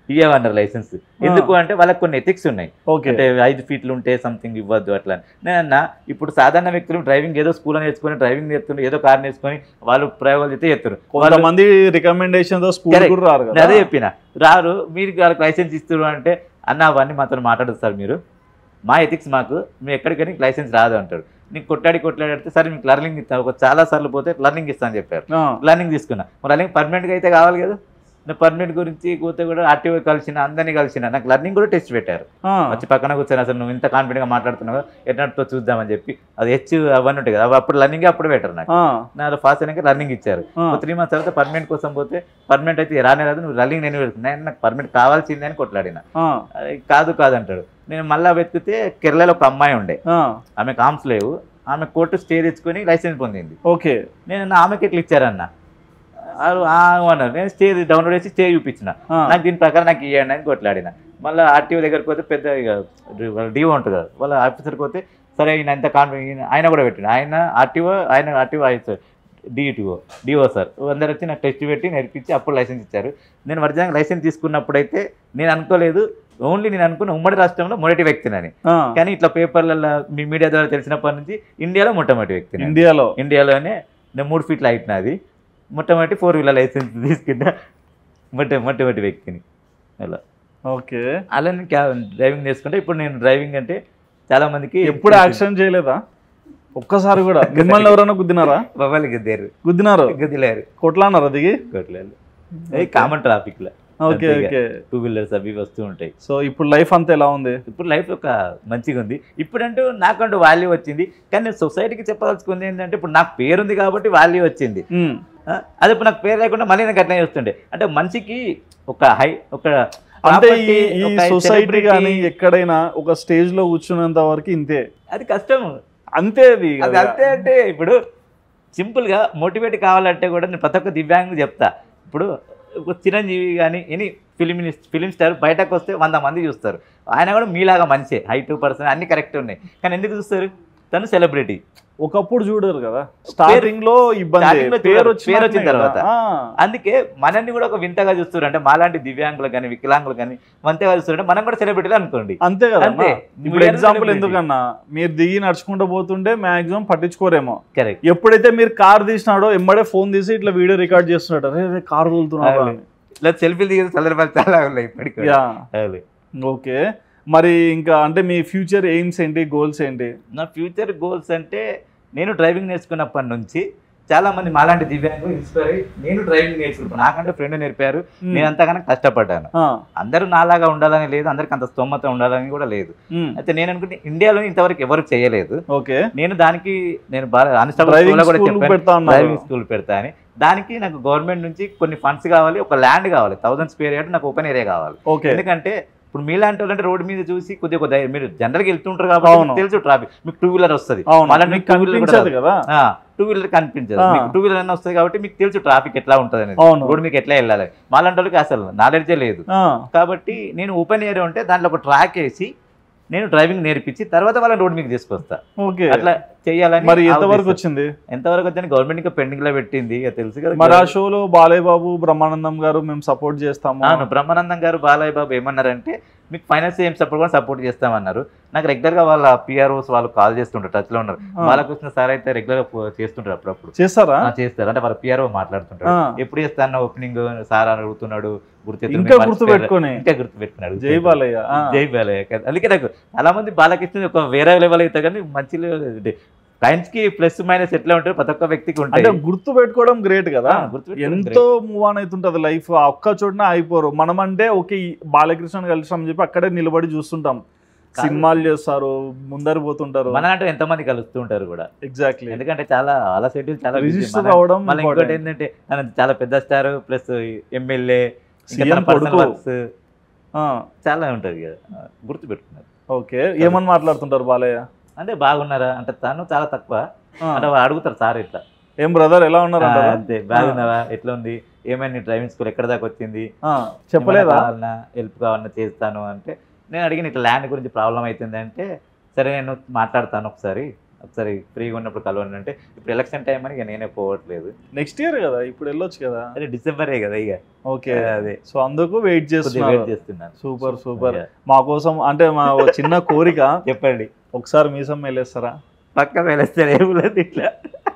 ఇవ్వమన్నారు లైసెన్స్ ఎందుకు అంటే వాళ్ళకి కొన్ని ఎథిక్స్ ఉన్నాయి ఓకే అంటే ఐదు ఫీట్లు ఉంటే సంథింగ్ ఇవ్వద్దు అట్లా అని. నేను అన్నా ఇప్పుడు సాధారణ వ్యక్తులు డ్రైవింగ్ ఏదో స్కూల్లో నేర్చుకొని డ్రైవింగ్ నేర్చుకుని ఏదో కార్ నేర్చుకొని వాళ్ళు ప్రయోగాలు చేస్తే చేస్తారు వాళ్ళు కొంతమంది రికమెండేషన్ తో స్కూల్ Correct. కూడా రారు నేను కదా అదే చెప్పిన రారు మీరు వాళ్ళకి లైసెన్స్ ఇస్తారు అంటే అన్న అవన్నీ మాతో మాట్లాడదు సార్ మీరు మా ఎథిక్స్ మాకు మీరు ఎక్కడికైనా లైసెన్స్ రాదు అంటాడు నీకు కొట్టాడి కొట్లాడితే సరే మీకు లర్నింగ్ ఇస్తాను ఒక చాలా సార్లు పోతే లర్నింగ్ ఇస్తాను చెప్పారు ఆ, లర్నింగ్ తీసుకున్నా మరి లర్నింగ్ పర్మనెంట్గా అయితే కావాలి కదా నేను పర్మనెంట్ గురించి పోతే కూడా ఆర్టీఓ కలిసిన అందరినీ కలిసిన నాకు లర్నింగ్ కూడా టెస్ట్ పెట్టారు ఆ, వచ్చి పక్కన కూర్చొని అసలు నువ్వు ఇంత కాన్ఫిడెంట్గా మాట్లాడుతున్నావు ఎట్లా చూద్దామని చెప్పి అది హెచ్ అవన్నీ ఉంటాయి కదా అవి అప్పుడు లర్నింగ్ అప్పుడు పెట్టారు నాకు ఆ, నా ఫాస్ట్ అయినాక రన్నింగ్ ఇచ్చారు ఆ. ఒక త్రీ మంత్స్ తర్వాత పర్మనెంట్ కోసం పోతే పర్మనెంట్ అయితే రానే రాదు నువ్వు రన్నింగ్ నేను పెడుతున్నా నేను నాకు పర్మనెంట్ కావాల్సిందే అని కొట్లాడిన ఆ, అది కాదు కాదు అంటాడు నేను మళ్ళీ వెతికితే కేరళలో ఒక అమ్మాయి ఉండే ఆ, ఆమెకు ఆర్మ్స్ లేవు ఆమె కోర్టు స్టే తెచ్చుకొని లైసెన్స్ పొందింది ఓకే నేను నా ఆమెకి ఎట్లా ఇచ్చారన్న వాళ్ళు, "ఆ" అన్నారు నేను స్టే డౌన్లోడ్ చేసి స్టే చూపించిన ఆ, నాకు దీని ప్రకారం నాకు ఇవ్వండి అని కొట్లాడిన మళ్ళీ ఆర్టీఓ దగ్గరికి పోతే పెద్ద ఇక డిఓ ఉంటుంది కదా వాళ్ళ ఆఫీసర్కి పోతే సరే ఈయన ఎంత కాన్ఫిడెంట్ ఆయన కూడా పెట్టిండు ఆయన ఆర్టీఓ ఆయన RTO sir DETO DO sir అందరు వచ్చి నాకు టెస్ట్ పెట్టి నేర్పించి అప్పుడు లైసెన్స్ ఇచ్చారు నేను ఒరిజినల్ లైసెన్స్ తీసుకున్నప్పుడైతే నేను అనుకోలేదు ఓన్లీ నేను అనుకున్న ఉమ్మడి రాష్ట్రంలో మొదటి వ్యక్తినని ఆ, కానీ ఇట్లా పేపర్లలో మీ మీడియా ద్వారా తెలిసినప్పటి నుంచి ఇండియాలో మొట్టమొదటి వ్యక్తిని ఇండియాలో ఇండియాలోనే నేను మూడు ఫీట్ల హైట్ నాది మొట్టమొదటి ఫోర్ వీలర్ లైసెన్స్ తీసుకున్న మొట్ట మొట్టమొదటి వ్యక్తిని అలా ఓకే అలా నేను క్యా డ్రైవింగ్ నేర్చుకుంటే ఇప్పుడు నేను డ్రైవింగ్ అంటే చాలా మందికి ఎప్పుడు యాక్సిడెంట్ చేయలేదా ఒక్కసారి కూడా మిమ్మల్ని ఎవరైనా గుద్దినారా మొబైల్ గద్దారు గుద్దినారు గదిలేరు కొట్లానారా దిగి కొట్లేదు అది కామన్ ట్రాఫిక్ లో ఓకే అంతే ఇక. ఓకే టూ వీలర్స్ అవి వస్తూ ఉంటాయి సో ఇప్పుడు లైఫ్ అంతా ఎలా ఉంది ఇప్పుడు లైఫ్ ఒక మంచిగా ఉంది ఇప్పుడంటూ నాకంటూ వాల్యూ వచ్చింది కానీ నేను సొసైటీకి చెప్పదలుచుకుంది ఏంటంటే ఇప్పుడు నాకు పేరుంది కాబట్టి వాల్యూ వచ్చింది ఉమ్, ఆ, అదే ఇప్పుడు నాకు పేరు లేకుండా మళ్ళీ నాకు అట్లనే వస్తుండే అంటే మనిషికి ఒక హై ఒక అంటే ఈ property, ఈ ఒక సొసైటీ celebrity, కానీ ఎక్కడైనా ఒక స్టేజ్ లో కూర్చున్నంత వరకు ఇంతే అది కష్టం అంతే అది అది అంతే అంటే ఇప్పుడు సింపుల్ గా మోటివేట్ కావాలంటే కూడా నేను ప్రతి ఒక్క దివ్యాంగులు చెప్తా ఇప్పుడు ఒక చిరంజీవి కానీ ఎనీ ఫిలిం ఫిలిం స్టార్ బయటకు వస్తే వంద మంది చూస్తారు ఆయన కూడా మీలాగా మంచి హైట్ పర్సన్ అన్ని కరెక్ట్ ఉన్నాయి కానీ ఎందుకు చూస్తారు తను సెలబ్రిటీ ఒకప్పుడు చూడరు కదా స్టార్టింగ్ లో ఇబ్బంది Starting లో పేరు చూడరు. వచ్చిన పేరు వచ్చిన తర్వాత. ఆ, అందుకే మనల్ని కూడా ఒక వింతగా చూస్తారు అంటే మాలాంటి దివ్యాంగులు కానీ వికలాంగులు కానీ వంతగా చూస్తారు మనం కూడా సెలబ్రిటీలు అనుకోండి అంతే కదా అంతే. ఇప్పుడు We are ఎగ్జాంపుల్ celebrity. ఎందుకన్నా మీరు దిగి నడుచుకుంటూ పోతుంటే మాక్సిమం పట్టించుకోరేమో కరెక్ట్ ఎప్పుడైతే మీరు కార్ తీసినాడో ఎమ్మడే ఫోన్ తీసి ఇట్లా వీడియో రికార్డ్ చేస్తున్నాడు అరే కార్ తోలుతున్నాడు అని. ఇలా సెల్ఫీలు దిగే సందర్భాలు చాలా ఉన్నాయి ఇప్పటికీ కూడా. యా అవును. ఓకే మరి ఇంకా అంటే మీ ఫ్యూచర్ ఎయిమ్స్ ఏంటి గోల్స్ ఏంటి నా ఫ్యూచర్ గోల్స్ అంటే నేను డ్రైవింగ్ నేర్చుకున్నప్పటి నుంచి చాలా మంది మాలాంటి దివ్యాంగులు ఇన్స్పైర్ అయ్యి నేను డ్రైవింగ్ నేర్చుకున్నాను నాకంటే ఫ్రెండ్ నేర్పారు Hmm. నేను అంతగానో కష్టపడ్డాను ఆ, అందరూ నాలాగా ఉండాలని లేదు అందరికి అంత స్తోమత ఉండాలని కూడా లేదు ఉమ్, అయితే నేను అనుకుంటే ఇండియాలో ఇంతవరకు ఎవరు చేయలేదు ఓకే నేను దానికి నేను బాగా అన్స్టాబుల్ డ్రైవింగ్ స్కూల్లో కూడా స్కూల్ చెప్పాను పెడతా ఉన్నారు డ్రైవింగ్ స్కూల్ పెడతా అని దానికి నాకు గవర్నమెంట్ నుంచి కొన్ని ఫండ్స్ కావాలి ఒక ల్యాండ్ కావాలి థౌసండ్ స్క్వేర్ యార్డ్ నాకు ఓపెన్ ఏరియా కావాలి ఓకే ఎందుకంటే ఇప్పుడు మీలాంటి వాళ్ళంటే రోడ్డు మీద చూసి కొద్దిగా ఒక ధైర్యం- మీరు జనరల్గా వెళ్తుంటారు కాబట్టి అవును. మీకు తెలుసు ట్రాఫిక్ మీకు టూ వీలర్ వస్తుంది అవును మళ్ళీ మీకు మీకు two wheeler కూడా కనిపించదు కదా టూ వీలర్ కనిపించదు ఆ. మీకు టూ వీలర్ అన్న వస్తుంది కాబట్టి మీకు తెలుసు ట్రాఫిక్ ఎట్లా ఉంటుంది అనేది అవును రోడ్డు మీకు ఎట్లా వెళ్ళాలి మాలాంటి వాళ్ళకి అసలు నాలెడ్జే లేదు ఆ, కాబట్టి నేను ఓపెన్ ఏరియా ఉంటే దాంట్లో ఒక ట్రాక్ వేసి నేను డ్రైవింగ్ నేర్పించి తర్వాత వాళ్ళని రోడ్ మీకు తీసుకొస్తా ఓకే అట్లా చేయాలని మరి ఆ ఎంతవరకు ఉద్దేశం. వచ్చింది ఎంతవరకు వచ్చాను గవర్నమెంట్ ఇంకా పెండింగ్ లో పెట్టింది ఇక తెలుసు కదా మరి ఆ షోలో బాలయ్య బాబు బ్రహ్మానందం గారు మేము సపోర్ట్ చేస్తాము అవును బ్రహ్మానందం గారు బాలయ్య బాబు ఏమన్నారంటే మీకు ఫైనాన్స్ ఏం సపోర్ట్ కూడా సపోర్ట్ చేస్తామన్నారు నాకు రెగ్యులర్ గా వాళ్ళ పిఆర్ఓస్ వాళ్ళు కాల్ చేస్తుంటారు టచ్ లో ఉన్నారు ఆ. బాలకృష్ణ సార్ అయితే రెగ్యులర్ గా చేస్తుంటారు అప్పుడప్పుడు చేస్తారా ఆ, చేస్తారు అంటే వాళ్ళ పిఆర్ఓ మాట్లాడుతుంటారు ఆ. ఎప్పుడు చేస్తాను ఓపెనింగ్ సార్ అని అడుగుతున్నాడు గుర్తెత్తు ఇంకా మేము గుర్తు మర్చిపోయారు. పెట్టుకొని ఇంకా గుర్తు పెట్టుకున్నాడు జై బాలయ్య ఆ. జై బాలయ్య కదా. అందుకే నాకు చాలా మంది బాలకృష్ణ ఒక వేరే లెవెల్ అయితే కానీ మంచి సైన్స్ కి ప్లస్ మైనస్ ఎట్లా ఉంటారు ప్రతి ఒక్క వ్యక్తికి అంటే ఉంటాయి గుర్తు పెట్టుకోవడం గ్రేట్ కదా ఆ, గుర్తుపెట్టుకోవడం ఎంతో మూవ్ ఆన్ అవుతుంటది లైఫ్ ఆ ఒక్క చోటన అయిపోరు మనం అంటే ఓకే ఈ బాలకృష్ణ కలిసాం చెప్పి అక్కడే నిలబడి చూస్తుంటాం కాదు. సినిమాలు చేస్తారు ముందర పోతుంటారు మన అంటే ఎంతమంది కలుస్తూ ఉంటారు కూడా ఎగ్జాక్ట్లీ ఎందుకంటే చాలా అలా షెడ్యూల్ చాలా busy. రిజిస్టర్ మన- అవడం మళ్ళీ ఇంకోటి ఏంటంటే తన చాలా పెద్ద స్టార్ ప్లస్ ఎమ్మెల్యే సీఎం కొడుకు చాలా ఉంటది కదా గుర్తు పెట్టుకున్నారు ఓకే ఏమని మాట్లాడుతుంటారు బాలయ్య అంటే బాగున్నారా అంటే తను చాలా తక్కువ ఆ. అంటే వాళ్ళు అడుగుతారు సార్ ఇట్లా ఏం బ్రదర్ ఎలా ఉన్నారు ఆ, అంటారా? అంతే బాగున్నావా ఎట్లా ఉంది ఏమైనా డ్రైవింగ్ స్కూల్ ఎక్కడ దాకా వచ్చింది ఆ, చెప్పలేదా కావాలన్నా హెల్ప్ కావాలన్నా చేస్తాను అంటే నేను అడిగిన ఇట్లా ల్యాండ్ గురించి ప్రాబ్లం అవుతుంది అంటే సరే నేను మాట్లాడతాను ఒకసారి ఒకసారి ఫ్రీగా ఉన్నప్పుడు కలవండి అంటే ఇప్పుడు ఎలక్షన్ టైం అని ఇక నేనే పోవట్లేదు నెక్స్ట్ ఇయర్ కదా ఇప్పుడు వెళ్ళొచ్చు కదా అదే డిసెంబరే కదా ఇక ఓకే అదే సో అందుకు వెయిట్ కొద్దిగా చేస్తున్నారు వెయిట్ చేస్తున్నాను సూపర్ సూపర్ Yeah. మా కోసం అంటే మా ఓ చిన్న కోరిక చెప్పండి ఒకసారి మీసం వెళ్ళేస్తారా పక్క వెళ్ళేస్తారు ఏములేదు ఇట్లా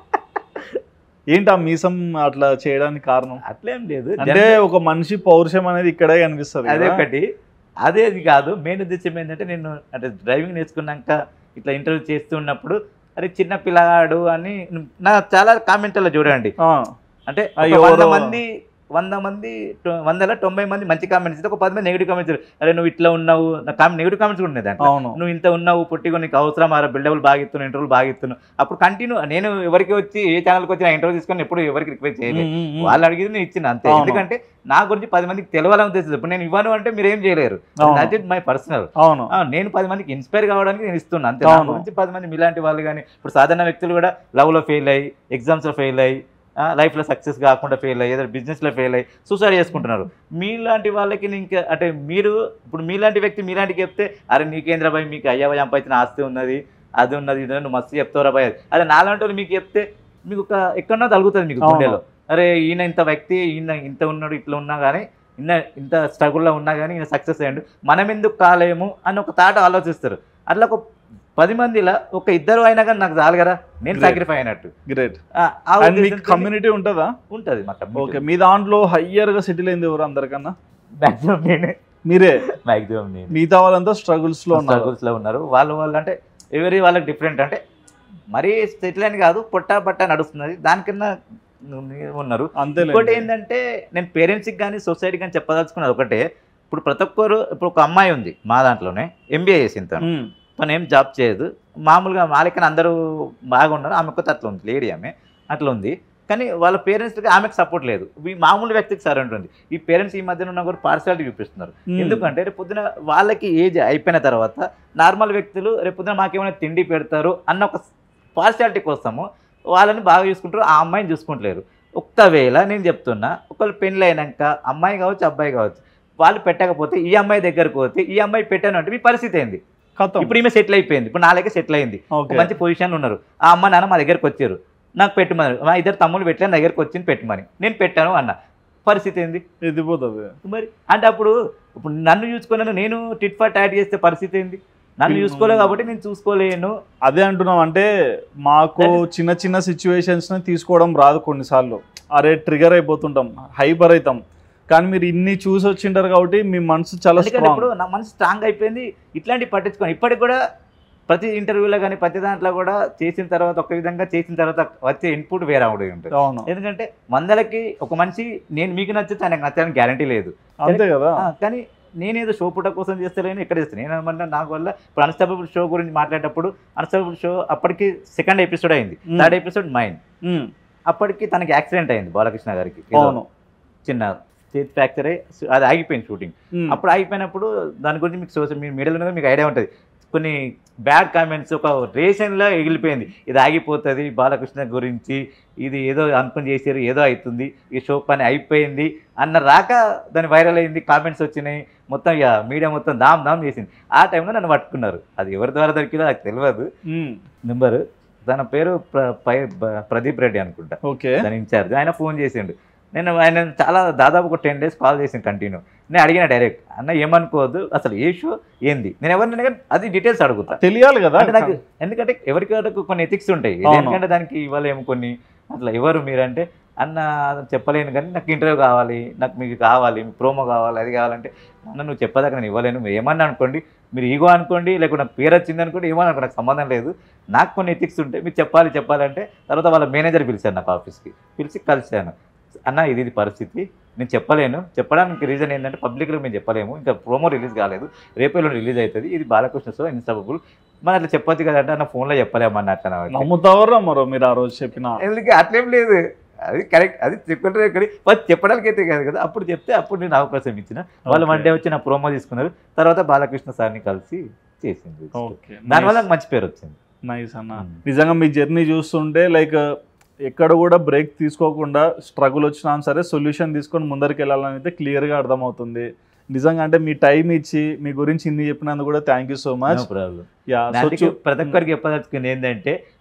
ఏంటి ఆ మీసం అట్లా చేయడానికి కారణం అట్లేం లేదు అంటే ఒక మనిషి పౌరుషం అనేది ఇక్కడే కనిపిస్తుంది అదే కదా. ఒకటి అదే అది కాదు మెయిన్ ఉద్దేశం ఏంటంటే నేను అంటే డ్రైవింగ్ నేర్చుకున్నాక ఇట్లా ఇంటర్వ్యూ చేస్తున్నప్పుడు అరే చిన్న పిల్లగాడు అని నా చాలా కామెంట్లో చూడండి ఆ, అంటే ఒక అయ్యో, వంద ఎవరో- మంది వంద మంది టొ- వందల తొంభై మంది మంచి కామెంట్స్ ఇస్తే ఒక పది మంది నెగిటివ్ కామెంట్స్ అరే నువ్వు ఇట్లా ఉన్నావు నా కామెంట్ నెగిటివ్ కామెంట్స్ కూడా ఉన్నాయి దాంట్లో అవును నువ్వు ఇంత ఉన్నావు పుట్టిగా నీకు అవసరం ఆ బిల్డబుల్ బాగా ఇస్తున్నావు ఇంటర్వ్యూలు బాగా ఇస్తున్నావు అప్పుడు కంటిన్యూ నేను ఎవరికి వచ్చి ఏ ఛానల్కి వచ్చి నా ఇంటర్వ్యూ తీసుకొని ఎప్పుడు ఎవరికి రిక్వెస్ట్ చేయలేదు ఉమ్, ఉమ్, ఉమ్. వాళ్ళు అడిగింది నేను ఇచ్చిన అంతే అవును. ఎందుకంటే నా గురించి పది మందికి తెలవాలని ఉద్దేశం ఇప్పుడు నేను ఇవ్వను అంటే మీరు ఏం చేయలేరు అవును. దట్ ఇస్ మై పర్సనల్ అవును నేను పది మందికి ఇన్స్పైర్ కావడానికి నేను ఇస్తున్నాను అంతే నా అవును. గురించి పది మంది మీలాంటి వాళ్ళు కానీ ఇప్పుడు సాధారణ వ్యక్తులు కూడా లవ్ లో ఫెయిల్ అయ్యి ఎగ్జామ్స్ లో ఫెయిల్ అయ్యి లైఫ్ లో సక్సెస్ కాకుండా ఫెయిల్ అయ్యి ఏదైనా బిజినెస్ లో ఫెయిల్ అయ్యి సూసైడ్ చేసుకుంటున్నారు మీలాంటి వాళ్ళకి నేను ఇంకా అంటే మీరు ఇప్పుడు మీలాంటి వ్యక్తి మీలాంటి చెప్తే అరే నీకేంద్ర భయ్ మీకు అయ్యా సంపాదించిన ఆస్తి ఉన్నది అది ఉన్నది ఇది ఉన్నది, నువ్వు మస్తు చెప్తావురా భయ్ అదే నాలాంటి వాళ్ళు మీకు చెప్తే మీకు ఒక ఎక్కడో తగులుతుంది మీకు అవును. గుండెలో అరే ఈయన ఇంత వ్యక్తి ఈయన ఇంత ఉన్నాడు ఇట్లా ఉన్నా కానీ ఇన్న ఇంత స్ట్రగుల్లో ఉన్నా కానీ ఈయన సక్సెస్ అయ్యండు మనం ఎందుకు కాలేము అని ఒక తాట ఆలోచిస్తారు అట్లా ఒక పది మందిలో ఒక ఇద్దరు అయినా కానీ నాకు చాలు కదా నేను Great. సాక్రిఫై అయినట్టు గ్రేట్ ఆ, ఆ అండ్ మీకు ఉద్దేశంతోని కమ్యూనిటీ ఉంటుందా ఉంటది మా ఓకే మీ దాంట్లో హయ్యర్ గా సెటిల్ అయింది ఎవరు అందరికన్నా మాక్సిమం నేనే మీరే మాక్సిమం నేను మిగతా వాళ్ళంతా స్ట్రగుల్స్ లో ఉన్నారు స్ట్రగుల్స్ లో ఉన్నారు వాళ్ళు వాళ్ళు అంటే ఎవరి వాళ్ళకి డిఫరెంట్ అంటే మరీ సెటిల్ అని కాదు పొట్టా పట్టా నడుస్తున్నది దానికన్నా ఉన్నారు అంతే ఇంకోటి ఏంటంటే నేను పేరెంట్స్కి కానీ సొసైటీకి కానీ చెప్పదలుచుకున్నది ఒకటే ఇప్పుడు ప్రతి ఒక్కరు ఇప్పుడు ఒక అమ్మాయి ఉంది మా దాంట్లోనే ఎంబీఏ చేసింది తను తను ఏం జాబ్ చేయదు మామూలుగా మాలికని అందరూ బాగున్నారు ఆమె కొత్త అట్లా ఉంది లేడీ ఆమె అట్లా ఉంది కానీ వాళ్ళ పేరెంట్స్కి ఆమెకు సపోర్ట్ లేదు ఈ మామూలు వ్యక్తికి సరే ఉంటుంది ఈ పేరెంట్స్ ఈ మధ్యన ఉన్న కూడా పార్సాలిటీ చూపిస్తున్నారు ఎందుకంటే రేపు పొద్దున వాళ్ళకి ఏజ్ అయిపోయిన తర్వాత నార్మల్ వ్యక్తులు రేపు పొద్దున మాకేమైనా తిండి పెడతారు అన్న ఒక పార్షాలిటీ కోసము వాళ్ళని బాగా చూసుకుంటారు ఆ అమ్మాయిని చూసుకుంటలేరు ఒక్కవేళ నేను చెప్తున్నా ఒకళ్ళు పెళ్ళి అయినాక అమ్మాయి కావచ్చు అబ్బాయి కావచ్చు వాళ్ళు పెట్టకపోతే ఈ అమ్మాయి దగ్గరకు పోతే ఈ అమ్మాయి పెట్టాను అంటే మీ పరిస్థితి ఏంది ఖతం ఇప్పుడు ఈమె సెటిల్ అయిపోయింది ఇప్పుడు నాలుగే సెటిల్ అయింది ఒక ఓకే మంచి పొజిషన్ ఉన్నారు ఆ అమ్మ నాన్న మా దగ్గరకు వచ్చారు నాకు పెట్టమని మా ఇద్దరు తమ్ముళ్ళు పెట్టాను నా దగ్గరకు వచ్చింది పెట్టమని నేను పెట్టాను అన్న పరిస్థితి ఏంది ఎదిపోతుంది మరి అంటే అప్పుడు ఇప్పుడు నన్ను చూసుకున్నాను నేను టిట్ ఫర్ టాట్ చేస్తే పరిస్థితి ఏంది నన్ను Hmm. చూసుకోలేదు కాబట్టి నేను చూసుకోలేను అదే అంటున్నాం అంటే మాకు That చిన్న చిన్న సిచ్యువేషన్స్ ని తీసుకోవడం రాదు కొన్నిసార్లు అరే ట్రిగర్ అయిపోతుంటాం హైపర్ అవుతాం కానీ మీరు ఇన్ని చూసి వచ్చింటారు కాబట్టి మీ మనసు చాలా ఎందుకంటే స్ట్రాంగ్ ఇప్పుడు నా మనసు స్ట్రాంగ్ అయిపోయింది ఇట్లాంటివి పట్టించుకోను ఇప్పటికి కూడా ప్రతి ఇంటర్వ్యూలో కానీ ప్రతి దాంట్లో కూడా చేసిన తర్వాత ఒక విధంగా చేసిన తర్వాత వచ్చే ఇన్పుట్ వేరే ఒకటి ఉంటుంది అవును ఎందుకంటే వందలకి ఒక మనిషి నేను మీకు నచ్చితే ఆయనకు నచ్చాలని గ్యారంటీ లేదు అంతే కదా ఆ, కానీ నేనేదో షో పుట్ట కోసం చేస్తలేను ఇక్కడ చేస్తాను నేను అనమాట నాకు వల్ల ఇప్పుడు అన్స్టాపబుల్ షో గురించి మాట్లాడేటప్పుడు అన్స్టాపబుల్ షో అప్పటికి సెకండ్ ఎపిసోడ్ అయింది Hmm. Third episode mind um, అప్పటికి తనకి యాక్సిడెంట్ అయింది బాలకృష్ణ గారికి ఏదో అవును చిన్న చేతి ఫ్రాక్చర్ అయ్యి అది ఆగిపోయింది షూటింగ్ ఉమ్, అప్పుడు ఆగిపోయినప్పుడు దాని గురించి మీకు సోషల్ మీ మీడియాలో ఉన్నది మీకు ఐడియా ఉంటుంది కొన్ని బ్యాడ్ కామెంట్స్ ఒక రేషన్లో ఎగిలిపోయింది ఇది ఆగిపోతుంది బాలకృష్ణ గురించి ఇది ఏదో అనుకుని చేసారు ఏదో అవుతుంది ఈ షో పని అయిపోయింది అన్న రాక దాని వైరల్ అయింది కామెంట్స్ వచ్చినాయి మొత్తం ఇక మీడియా మొత్తం దామ్ దామ్ చేసింది ఆ టైంలో నన్ను పట్టుకున్నారు అది ఎవరి ద్వారా దొరికిందో నాకు తెలియదు ఉమ్, నెంబరు తన పేరు ప్ర- పై- బ- ప్రదీప్ రెడ్డి అనుకుంటా ఓకే దాని ఇన్ఛార్జ్ ఆయన ఫోన్ చేసిండు నేను ఆయన చాలా దాదాపు ఒక టెన్ డేస్ కాల్ చేసింది కంటిన్యూ నేను అడిగిన డైరెక్ట్ అన్న ఏమనుకోవద్దు అసలు ఏ షో ఏంది నేను ఎవరిని అడిగినా అది డీటెయిల్స్ అడుగుతా తెలియాలి కదా అంటే నాకు ఎందుకంటే ఎవరికి ఎవరికి కొన్ని ఎథిక్స్ ఉంటాయి అవును. ఎందుకంటే దానికి ఇవ్వలేము కొన్ని అట్లా ఎవరు మీరంటే అన్న చెప్పలేను కానీ నాకు ఇంటర్వ్యూ కావాలి నాకు మీకు కావాలి మీ ప్రోమో కావాలి అది కావాలంటే అన్న నువ్వు చెప్పదాకా నేను ఇవ్వలేను మీరు ఏమన్నా అనుకోండి మీరు ఈగో అనుకోండి లేకుంటే నాకు పేరు వచ్చింది అనుకోండి ఏమన్నా అనుకో నాకు సంబంధం లేదు నాకు కొన్ని ఎథిక్స్ ఉంటాయి మీరు చెప్పాలి చెప్పాలంటే తర్వాత వాళ్ళ మేనేజర్ పిలిచాను నాకు ఆఫీస్కి పిలిచి కలిశాను అన్న ఇది ఇది పరిస్థితి నేను చెప్పలేను చెప్పడానికి రీజన్ ఏంటంటే పబ్లిక్లో మేము చెప్పలేము ఇంకా ప్రోమో రిలీజ్ కాలేదు రేపేలో రిలీజ్ అవుతుంది ఇది బాలకృష్ణ సో ఇన్స్టాబుల్ మరి అట్లా చెప్పొచ్చు కదంటే అన్న ఫోన్లో చెప్పలేమన్న అట్లా నాకు. నమ్ముతావరా మరో మీరు ఆ రోజు చెప్పిన ఎందుకు అట్లేం లేదు అది కరెక్ట్ అది చెప్పుకుంటారు కానీ ఫస్ట్ చెప్పడానికి అయితే కాదు కదా అప్పుడు చెప్తే అప్పుడు నేను అవకాశం ఇచ్చిన వాళ్ళు Okay. వన్ డే వచ్చి నా ప్రోమో తీసుకున్నారు తర్వాత బాలకృష్ణ సార్ని కలిసి చేసింది ఓకే దానివల్ల నాకు మంచి పేరు వచ్చింది నైస్ అన్న Mm. నిజంగా మీ జర్నీ చూస్తుంటే లైక్ ఎక్కడ కూడా బ్రేక్ తీసుకోకుండా స్ట్రగుల్ వచ్చినా సరే సొల్యూషన్ తీసుకొని ముందరికి వెళ్ళాలని అయితే క్లియర్గా అర్థమవుతుంది నిజంగా అంటే మీ టైం ఇచ్చి మీ గురించి ఇన్ని చెప్పినందుకు కూడా thank you so much no problem yeah దానికి ప్రతి ఒక్కరికి చెప్పదలుచుకుంది ఏంటంటే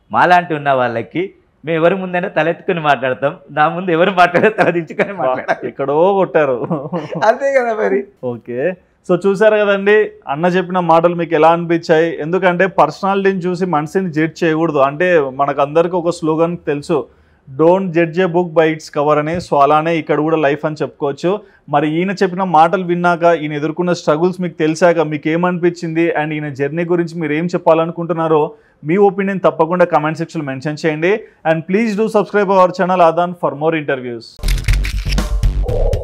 మాలాంటి ఉన్న వాళ్ళకి మేము ఎవరి ముందైనా తలెత్తుకుని మాట్లాడతాం నా ముందు ఎవరు మాట్లాడే తల దించుకొని మాట్లాడాలి ఎక్కడో కొట్టారు అంతే కదా మరి ఓకే సో చూసారు కదండి అన్న చెప్పిన మాటలు మీకు ఎలా అనిపించాయి ఎందుకంటే పర్సనాలిటీని చూసి మనిషిని జడ్జ్ చేయకూడదు అంటే మనకు అందరికీ ఒక స్లోగన్ తెలుసు don't judge a book by its cover అని సో అలానే ఇక్కడ కూడా లైఫ్ అని చెప్పుకోవచ్చు మరి ఈయన చెప్పిన మాటలు విన్నాక ఈయన ఎదుర్కొన్న స్ట్రగుల్స్ మీకు తెలిసాక మీకు ఏమనిపించింది అండ్ ఈయన జర్నీ గురించి మీరు ఏం చెప్పాలనుకుంటున్నారో మీ ఒపీనియన్ తప్పకుండా కమెంట్ సెక్షన్లో మెన్షన్ చేయండి and please do subscribe our channel Aadhan for more interviews